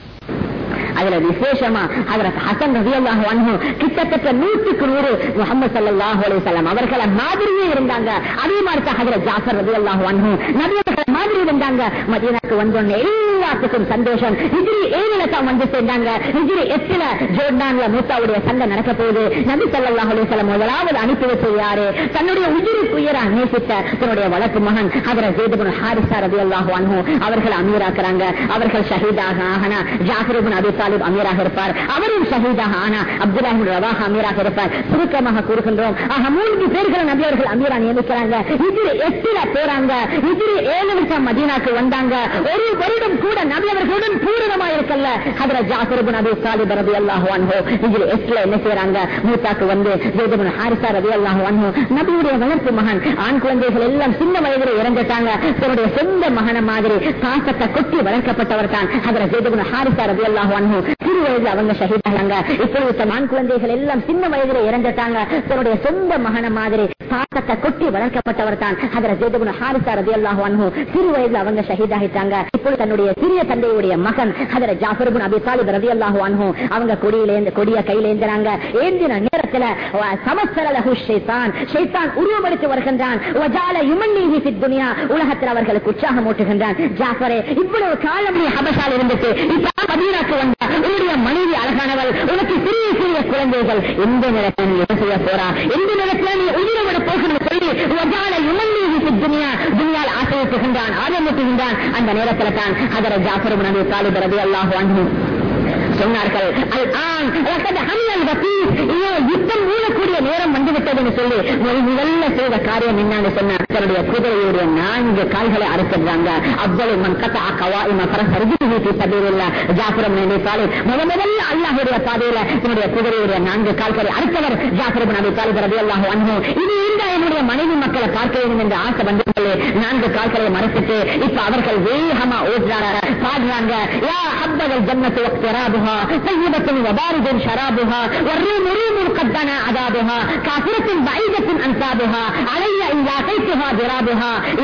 அதுல விசேஷமா அதுல ஹசன் ரவி அல்லாஹ் அன்ஹு கிட்டத்தட்ட நூற்றுக்கு நூறு முகமது சல்லாஹூ அலிசல்லாம் அவர்களை மாதிரியே இருந்தாங்க அதே மாதிரி தான் அதுல ஜாஃபர் ரவி அல்லாஹ் அன்ஹு நபியவர்களை மாதிரி இருந்தாங்க மதியனுக்கு வந்தோடனே எல்லாத்துக்கும் சந்தோஷம் ஹிஜ்ரி ஏழுல தான் வந்து சேர்ந்தாங்க ஹிஜ்ரி எட்டுல ஜோர்டான்ல மூத்தாவுடைய சண்டை நடக்க போகுது நபி சல்லாஹூ அலிசல்லாம் முதலாவது அனுப்பி வச்ச யாரு தன்னுடைய உயிருக்கு உயர நேசித்த தன்னுடைய வளர்ப்பு மகன் அவரை ஜெய்தபுன் ஹாரிசா ரவி அல்லாஹ் அன்ஹு அவர்கள் அமீராக்குறாங்க அவர்கள் ஷஹீதாக ஆகனா ஜாஃபருபின் அபி தாலிப் அமீராக இருப்பார் அவரும் ஷஹீதாக ஆனா அப்துல்லாஹின் ரவாஹ் அமீராக இருப்பார் சுருக்கமாக கூறுகின்றோம் ஆக மூன்று பேர்கள் நபி அவர்கள் அமீரா நியமிக்கிறாங்க இதில் எட்டுல போறாங்க இதில் ஏழு வருஷம் மதீனாக்கு வந்தாங்க ஒரு வருடம் கூட நபி அவர்களுடன் பூரணமா இருக்கல்ல அதுல ஜாஃபருபின் அபி தாலிப் ரபி அல்லாஹ் அன்ஹோ இதில் எட்டுல என்ன செய்யறாங்க மூத்தாக்கு வந்து ஜெய்தபின் ஹாரிசா ரபி அல்லாஹ் அன்ஹோ நபியுடைய வளர்ப்பு மகன் ஆண் குழந்தைகள் எல்லாம் சின்ன வயதில் இறந்துட்டாங்க தன்னுடைய சொந்த மகன மாதிரி பாசத்தை கொட்டி வளர்க்கப்பட்டவர் தான் அதுல ஜெய்தபின் ஹாரிசா ரபி அல்லாஹ் அன்ஹோ சிறு வயதில் அவங்க ஷஹீதாங்க இப்பொழுது ஆண் குழந்தைகள் எல்லாம் சின்ன வயதில் இறந்துட்டாங்க தன்னுடைய சொந்த மகன மாதிரி பாசத்தை கொட்டி வளர்க்கப்பட்டவர் தான் அதுல ஜெய்தபின் ஹாரிசா ரபி அல்லாஹ் அன்ஹோ சிறு வயதில் அவங்க ஷஹீதாகிட்டாங்க இப்பொழுது தன்னுடைய சிறிய தந்தையுடைய மகன் அதுல ஜாஃபர்பின் அபி தாலிப் ரபி அல்லாஹ் அன்ஹோ அவங்க கொடியில கொடிய கையில ஏந்தினாங்க ஏந்தின நேரத்துல சமஸ்தரலகு ஷைத்தான் ஷைத்தான் உருவமெடுத்து வருகின்றான் வஜால யுமன்னீஹி ஃபித் துனியா உலகத்தில் அவர்களுக்கு உற்சாகம் ஊட்டுகின்றான் ஜாஃபரே இவ்வளவு காலம் நீ ஹபஷால் இருந்துட்டு இப்ப மதீனாக்கு வந்த உன்னுடைய மனைவி அழகானவள் உனக்கு சிறிய சிறிய குழந்தைகள் எந்த நேரத்தில் நீ என்ன செய்ய போறா எந்த நேரத்தில் நீ உயிரை விட போகணும் சொல்லி வஜால யுமன்னீஹி ஃபித் துனியா துனியால் ஆசையூட்டுகின்றான் ஆரம்பித்துகின்றான் அந்த நேரத்தில் தான் அதர ஜாஃபர் நபி தாலிப் ரபி அல்லாஹு அன்ஹு சொன்னார்கள் யுத்தம் மூலக்கூடிய நேரம் வந்துவிட்டதுன்னு சொல்லி முதல்ல செய்த காரியம் என்னன்னு சொன்னார் தன்னுடைய குதிரையுடைய நான்கு கால்களை அறுத்துறாங்க அவ்வளவு மண் கத்தா கவா ஜாஃபரம் நினைத்தாலே முத முதல்ல அல்லாஹுடைய பாதையில என்னுடைய குதிரையுடைய நான்கு கால்களை அறுத்தவர் ஜாஃபரம் நபி தாலிப் ரபி அல்லாஹ் அன்பு இது இருந்தா என்னுடைய மனைவி மக்களை பார்க்க வேண்டும் என்ற ஆசை வந்து நான்கு கால்களை மறைச்சிட்டு இப்ப அவர்கள் வேகமா ஓடுறாங்க பாடுறாங்க யா அப்பதல் ஜன்னத்து واقترابها طيبة وبارد شرابها والروم روم قدنا عذابها كافرة بعيدة أنسابها علي إن لاقيتها ضرابها يا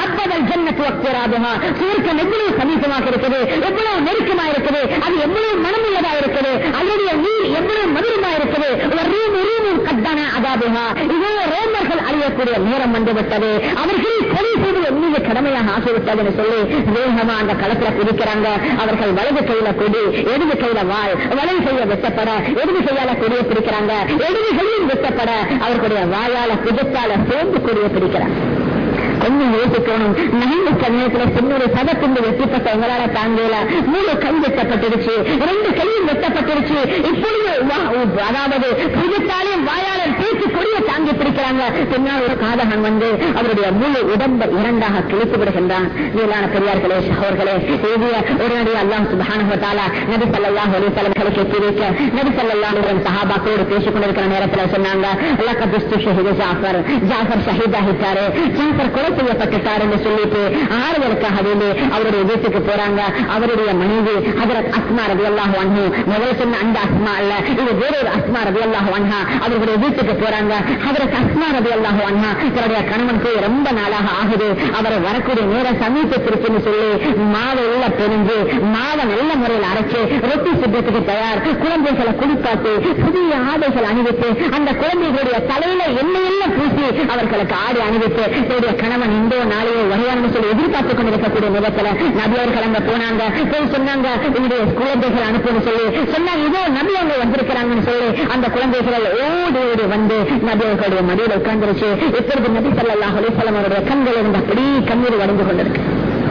ஹப்பதல் ஜன்னத்து வக்திராபுஹா சுவர்க்கம் எவ்வளவு சமீபமாக இருக்குது எவ்வளவு நெருக்கமா இருக்குது அது எவ்வளவு மனமுள்ளதா இருக்குது அதனுடைய நீர் எவ்வளவு மதுரமா இருக்குது ஒரு ரூம் ரூமும் கத்தான அதாபுஹா இதோ ரோமர்கள் அழியக்கூடிய நேரம் வந்துவிட்டது அவர்கள் கொலை செய்வது மீது கடமையாக ஆகிவிட்டதுன்னு சொல்லி வேகமா அந்த களத்துல குதிக்கிறாங்க அவர்கள் வலது கையில கொடி இடது கையில வாழ் வலது கையில வெட்டப்பட இடது கையால கொடியை பிடிக்கிறாங்க இடது கையில் வெட்டப்பட அவர்களுடைய வாயால குதித்தால சோம்பு கொடியை பிடிக்கிறாங்க கொஞ்சம் யோசிக்கணும் நகைமிக்க நேரத்துல சின்னொரு சதத்துண்டு வெட்டப்பட்ட எங்களால தாங்கல மூணு கை வெட்டப்பட்டிருச்சு ரெண்டு கையும் வெட்டப்பட்டிருச்சு இப்பொழுது வா- அதாவது புதுத்தாலையும் வாயாளர் பேச்சு கொடியை தாங்கி பிடிக்கிறாங்க பின்னால் ஒரு காதகன் வந்து அவருடைய முழு உடம்பை இரண்டாக கிழித்து விடுகின்றான் மேலான பெரியார்களே சகோர்களே எழுதிய உடனடியாக அல்லாஹ் சுபஹானஹு நபி ஸல்லல்லாஹு அலைஹி வஸல்லம் களுக்கு எத்தி வைக்க நபி ஸல்லல்லாஹு அலைஹி வஸல்லம் சஹாபாக்களோடு பேசிக் கொண்டிருக்கிற நேரத்தில் சொன்னாங்க லக்கத் ஷஹீது ஜாஃபர் ஜாஃபர் ஷஹீதாகிட்டாரு ஜாஃபர் கொலை செய்யப்பட்டுட்டாருன்னு சொல்லிட்டு ஆறுதலுக்காக வேண்டி அவருடைய வீட்டுக்கு போறாங்க அவருடைய மனைவி ஹஜரத் அஸ்மா ரலியல்லாஹு அன்ஹு முதல் சொன்ன அந்த அஸ்மா அல்ல இது வேறொரு அஸ்மா ரலியல்லாஹு அன்ஹா அவர்களுடைய வீட்டுக்கு போறாங்க ஹஜரத் அஸ்மா ரலியல்லாஹு அன்ஹா தன்னுடைய கணவன் போய் ரொம்ப நாளாக ஆகுது அவர் வரக்கூடிய நேரம் சமீபத்திற்குன்னு சொல்லி மாவை உள்ள பெரிஞ்சு மாவை நல்ல முறையில் அரைச்சு ரொட்டி சுத்தத்துக்கு தயார் குழந்தைகளை குளிப்பாட்டி புதிய ஆடைகள் அணிவித்து அந்த குழந்தைகளுடைய தலையில எண்ணெய் எல்லாம் பூசி அவர்களுக்கு ஆடை அணிவித்து என்னுடைய கணவன் இந்தோ நாளையோ வருவான்னு சொல்லி எதிர்பார்த்து கொண்டிருக்கக்கூடிய நேரத்துல நபி அவர்கள் அங்க போனாங்க போய் சொன்னாங்க என்னுடைய குழந்தைகள் அனுப்புன்னு சொல்லி சொன்னாங்க இதோ நபி அவங்க வந்திருக்கிறாங்கன்னு சொல்லி அந்த குழந்தைகள் ஓடி ஓடி வந்து நபி அவர்களுடைய மடியில் உட்கார்ந்துருச்சு இப்பொழுது நபி ஸல்லல்லாஹு அலைஹி வஸல்லம் அவருடைய கண்கள் இருந்த அப்படி கண்ணீர் வடிந்து கொண்டிருக்கு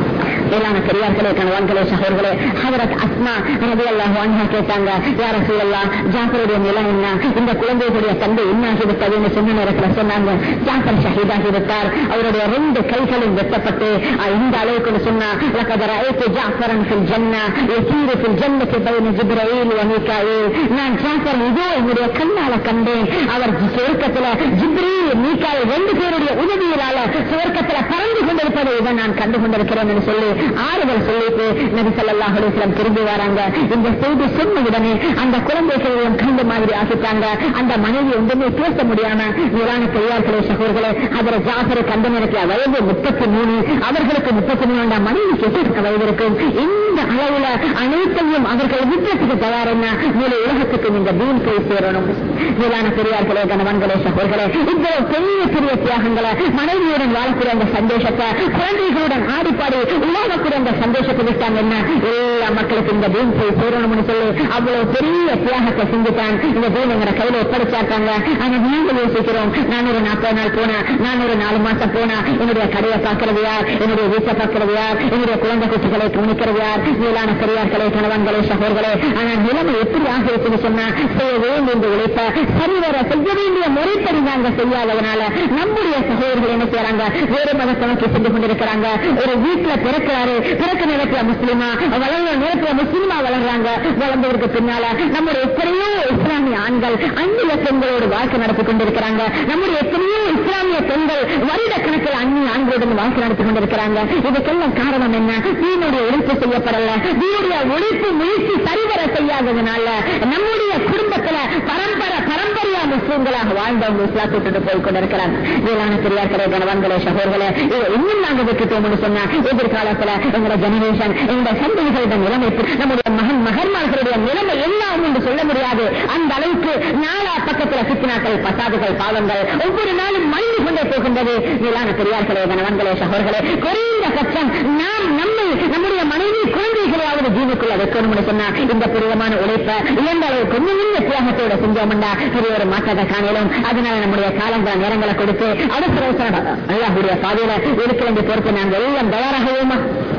மேலான பெரியார்களே கணவான்களே சகோர்களே ஹதரத் அஸ்மா ரவி அல்லாஹ் வாங்க கேட்டாங்க யார சூழல்லா ஜாஃபருடைய நிலம் என்ன இந்த குழந்தைகளுடைய தந்தை என்ன ஆகிவிட்டதுன்னு சொன்ன நேரத்தில் சொன்னாங்க ஜாஃபர் ஷஹீதாகி விட்டார் அவருடைய ரெண்டு கைகளும் வெட்டப்பட்டு அஹ், இந்த அளவுக்கு சொன்னா لقد رأيت جعفرا في الجنة يسير في الجنة بين جبرائيل وميكائيل நான் ஜாஃபர் இதோ என்னுடைய கண்ணால கண்டேன் அவர் சுவர்க்கத்துல ஜிப்ரீல் மீகாயில் ரெண்டு பேருடைய உதவியிலால சுவர்க்கத்துல பறந்து கொண்டிருப்பதை இதை நான் கண்டு கொண்டிருக்கிறேன் என்று சொல்லி ஆறுதல் சொல்லிட்டு நபி ஸல்லல்லாஹு அலைஹி வஸல்லம் திரும்பி வராங்க இந்த செய்தி சொன்ன உடனே அந்த குழந்தைகளையும் கண்டு மாதிரி ஆகிட்டாங்க அந்த மனைவி ஒன்றுமே பேச முடியாம மேலான பெரியார்களே சகோதரர்களே அவர் ஜாஃபர் கண்ட நேரத்தில் வயது முப்பத்தி மூணு அவர்களுக்கு முப்பத்தி மூணு மனைவிக்கு எட்டு வயது இருக்கும் இந்த அளவுல அனைத்தையும் அவர்கள் விற்றத்துக்கு தயார் என்ன மேலே உலகத்துக்கு இந்த தீன் போய் சேரணும் மேலான பெரியார்களே கணவன்களே சகோதரர்களே இவ்வளவு பெரிய பெரிய தியாகங்களை மனைவியுடன் வாழக்கூடிய அந்த சந்தோஷத்தை குழந்தைகளுடன் ஆடிப்பாடி உலகக்கூடிய அந்த சந்தோஷத்தை விட்டாங்க என்ன எல்லா மக்களுக்கு இந்த தீன் போய் சேரணும்னு சொல்லி அவ்வளவு பெரிய தியாகத்தை செஞ்சுட்டான் இந்த தீன் எங்க கையில ஒப்படைச்சாட்டாங்க ஆனா நாங்க யோசிக்கிறோம் நான் ஒரு நாற்பது நாள் போனேன் நான் ஒரு நாலு மாசம் போனா என்னுடைய கடையை பார்க்கறது யார் என்னுடைய வீட்டை பார்க்கறது யார் என்னுடைய குழந்தை குட்டிகளை கவனிக்கிறது யார் மேலான பெரியார்களே கணவன்களே சகோதரர்களே ஆனா நிலைமை எப்படி ஆகிருச்சுன்னு சொன்னா செய்ய வேண்டிய இந்த உழைப்ப சரிவர செய்ய வேண்டிய முறைப்படி நாங்க செய்யாததுனால நம்முடைய சகோதரர்கள் என்ன செய்யறாங்க வேறு மதத்தை நோக்கி சென்று கொண்டிருக்கிறாங்க ஒரு வீட்டுல பிறக்கிறாரு பிறக்க நேரத்துல முஸ்லிமா வளர்ந்த நேரத்துல முஸ்லிமா வளர்றாங்க வளர்ந்தவருக்கு பின்னால நம்முடைய எத்தனையோ இஸ்லாமிய ஆண்கள் அந்நிய பெண்களோடு வாழ்க்கை நடத்தி கொண்டிருக்கிறாங்க நம்முடைய எத்தனையோ இஸ்லாமிய பெண்கள் வருட கணக்கில் அந்நிய ஆண்களுடன் வாழ்க்கை நடத்தி கொண்டிருக்கிறாங்க இதுக்கெல்லாம் காரணம் என்ன தீனுடைய உழைப்பு செய்யப்படல தீனுடைய உழைப்பு முயற்சி சரிவர செய்யாததுனால நம்முடைய குடும்பத்துல பரம்பரை பரம்பரையா முஸ்லிம்களாக வாழ்ந்தவங்க இஸ்லாம் விட்டுட்டு போய் கொண்டிருக்கிறாங்க வேளாண் பெரியார்களே கணவன்களே சகோதரர்களே இதை இன்னும் நாங்க விட்டுட்டோம்னு சொன்னா எதிர்காலத்துல எங்களோட ஜெனரேஷன் எங்களோட சந்ததிகளோட நிலைமை நம்முடைய மகன் மகன்மார்களுடைய நிலைமை என்ன ஆகும் என்று சொல்ல முடியாது அந்த அளவுக்கு நாலா பக்கத்துல சித்தினாக்கள் பசாதுகள் பாவங்கள் ஒவ்வொரு நாளும் மறைந்து கொண்டே போகின்றது மேலான பெரியார்களே கணவன்களே சகோதரர்களே குறைந்த பட்சம் நாம் நம்மை நம்முடைய மனைவி குழந்தைகளையாவது ஜீவுக்குள்ள வைக்கணும்னு சொன்னா இந்த புரியமான உழைப்ப இயன்ற அளவு கொஞ்சம் கொஞ்சம் தியாகத்தோட செஞ்சோம்டா பெரிய ஒரு மாற்றத்தை காணலும் அதனால நம்முடைய காலங்களை நேரங்களை கொடுத்து அவசர அவசரம் அல்லாஹுடைய பாதையில இருக்கிற பொறுத்து நாங்கள் எல்லாம் தயாராகவோமா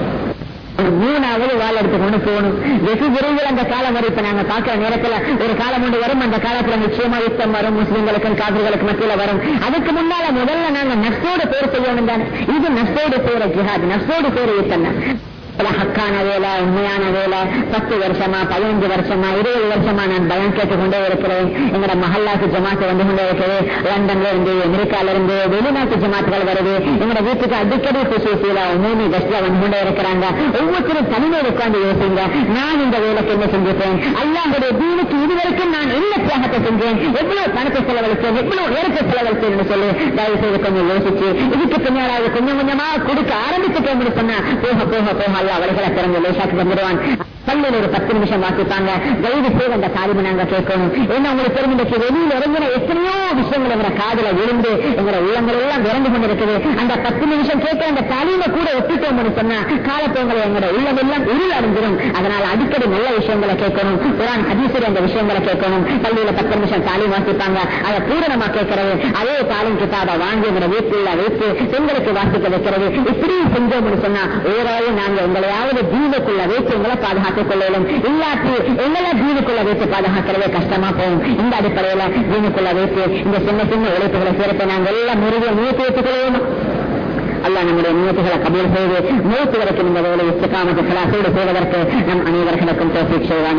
ஒரு மூணாவது வாள் எடுத்து கொண்டு போகணும் வெகு விரைவில் அந்த காலம் வரும் இப்ப நாங்க பார்க்கிற நேரத்துல ஒரு காலம் ஒன்று வரும் அந்த காலத்துல நிச்சயமா யுத்தம் வரும் முஸ்லிம்களுக்கும் காவிர்களுக்கு மத்தியில வரும் அதுக்கு முன்னால முதல்ல நாங்க நஷ்டோடு பேர் செய்யணும் தானே இது நஷ்டோடு பேர ஜிஹாத் நஷ்டோடு பேர் யுத்தம் தான் பல ஹக்கான வேலை உண்மையான வேலை பத்து வருஷமா பதினஞ்சு வருஷமா இருபது வருஷமா நான் பயம் கேட்டுக்கொண்டே இருக்கிறேன் எங்களோட மஹல்லாக்கு ஜமாத்து வந்து கொண்டே இருக்குது லண்டன்ல இருந்து அமெரிக்கால இருந்து வெளிநாட்டு ஜமாத்துகள் வருது எங்களோட வீட்டுக்கு அடிக்கடி சுசூசியில உண்மை கஸ்ட்ல வந்து கொண்டே இருக்கிறாங்க ஒவ்வொருத்தரும் தனிமையில் உட்கார்ந்து யோசிங்க நான் இந்த வேலைக்கு என்ன செஞ்சிருப்பேன் அல்லாஹுடைய தீனுக்கு இதுவரைக்கும் நான் என்ன தியாகத்தை செஞ்சேன் எவ்வளவு பணத்தை செலவழிச்சேன் எவ்வளவு நேரத்தை செலவழிச்சேன் சொல்லி தயவு செய்து கொஞ்சம் யோசிச்சு இதுக்கு பின்னாடி கொஞ்சம் கொஞ்சமா கொடுக்க ஆரம்பிச்சுட்டோம்னு சொன்னா போக போக போக அல்ல அவர்களை திறந்து லேசாக்கு வந்துடுவான் பள்ளியில் ஒரு பத்து நிமிஷம் வாசிப்பாங்க தயவு செய்து அந்த காரியம் நாங்க கேட்கணும் ஏன்னா உங்களுக்கு தெரிஞ்சு வெளியில் இறங்கின எத்தனையோ விஷயங்கள் எங்க காதல விழுந்து எங்களோட உள்ளங்கள் எல்லாம் விரண்டு கொண்டிருக்குது அந்த பத்து நிமிஷம் கேட்க அந்த தாலியில கூட ஒப்பிட்டோம்னு சொன்னா காலத்தோங்களை எங்களோட உள்ளம் எல்லாம் இருள் அடைஞ்சிடும் அதனால அடிக்கடி நல்ல விஷயங்களை கேட்கணும் குரான் ஹதீசில் அந்த விஷயங்களை கேட்கணும் பள்ளியில பத்து நிமிஷம் தாலி வாசிப்பாங்க அதை பூரணமா கேட்கறது அதே தாலின் கிட்டாபை வாங்கி எங்களோட வீட்டுல வைத்து பெண்களுக்கு வாசிக்க வைக்கிறது இப்படி செஞ்சோம்னு சொன்னா ஓராவது நாங்க எங்களையாவது தீனுக்குள்ள வைத்து எங்களை பாதுகாத்துக் கொள்ளலும் இல்லாட்டி எங்களை தீனுக்குள்ள வைத்து பாதுகாக்கிறதே கஷ்டமா போகும் இந்த அடிப்படையில தீனுக்குள்ள வைத்து இந்த சின்ன சின்ன உழைப்புகளை சேர்த்து நாங்கள் எல்லாம் முருகிய முயற்சி வைத்துக் கொள்வோம் அல்லாஹ் நம்முடைய முயற்சிகளை கபூல் செய்து மூத்து வரைக்கும் இந்த வேலை இஸ்திகாமத்து கலாசோடு செய்வதற்கு நம் அனைவர்களுக்கும் தோப்பிக் செய்வான்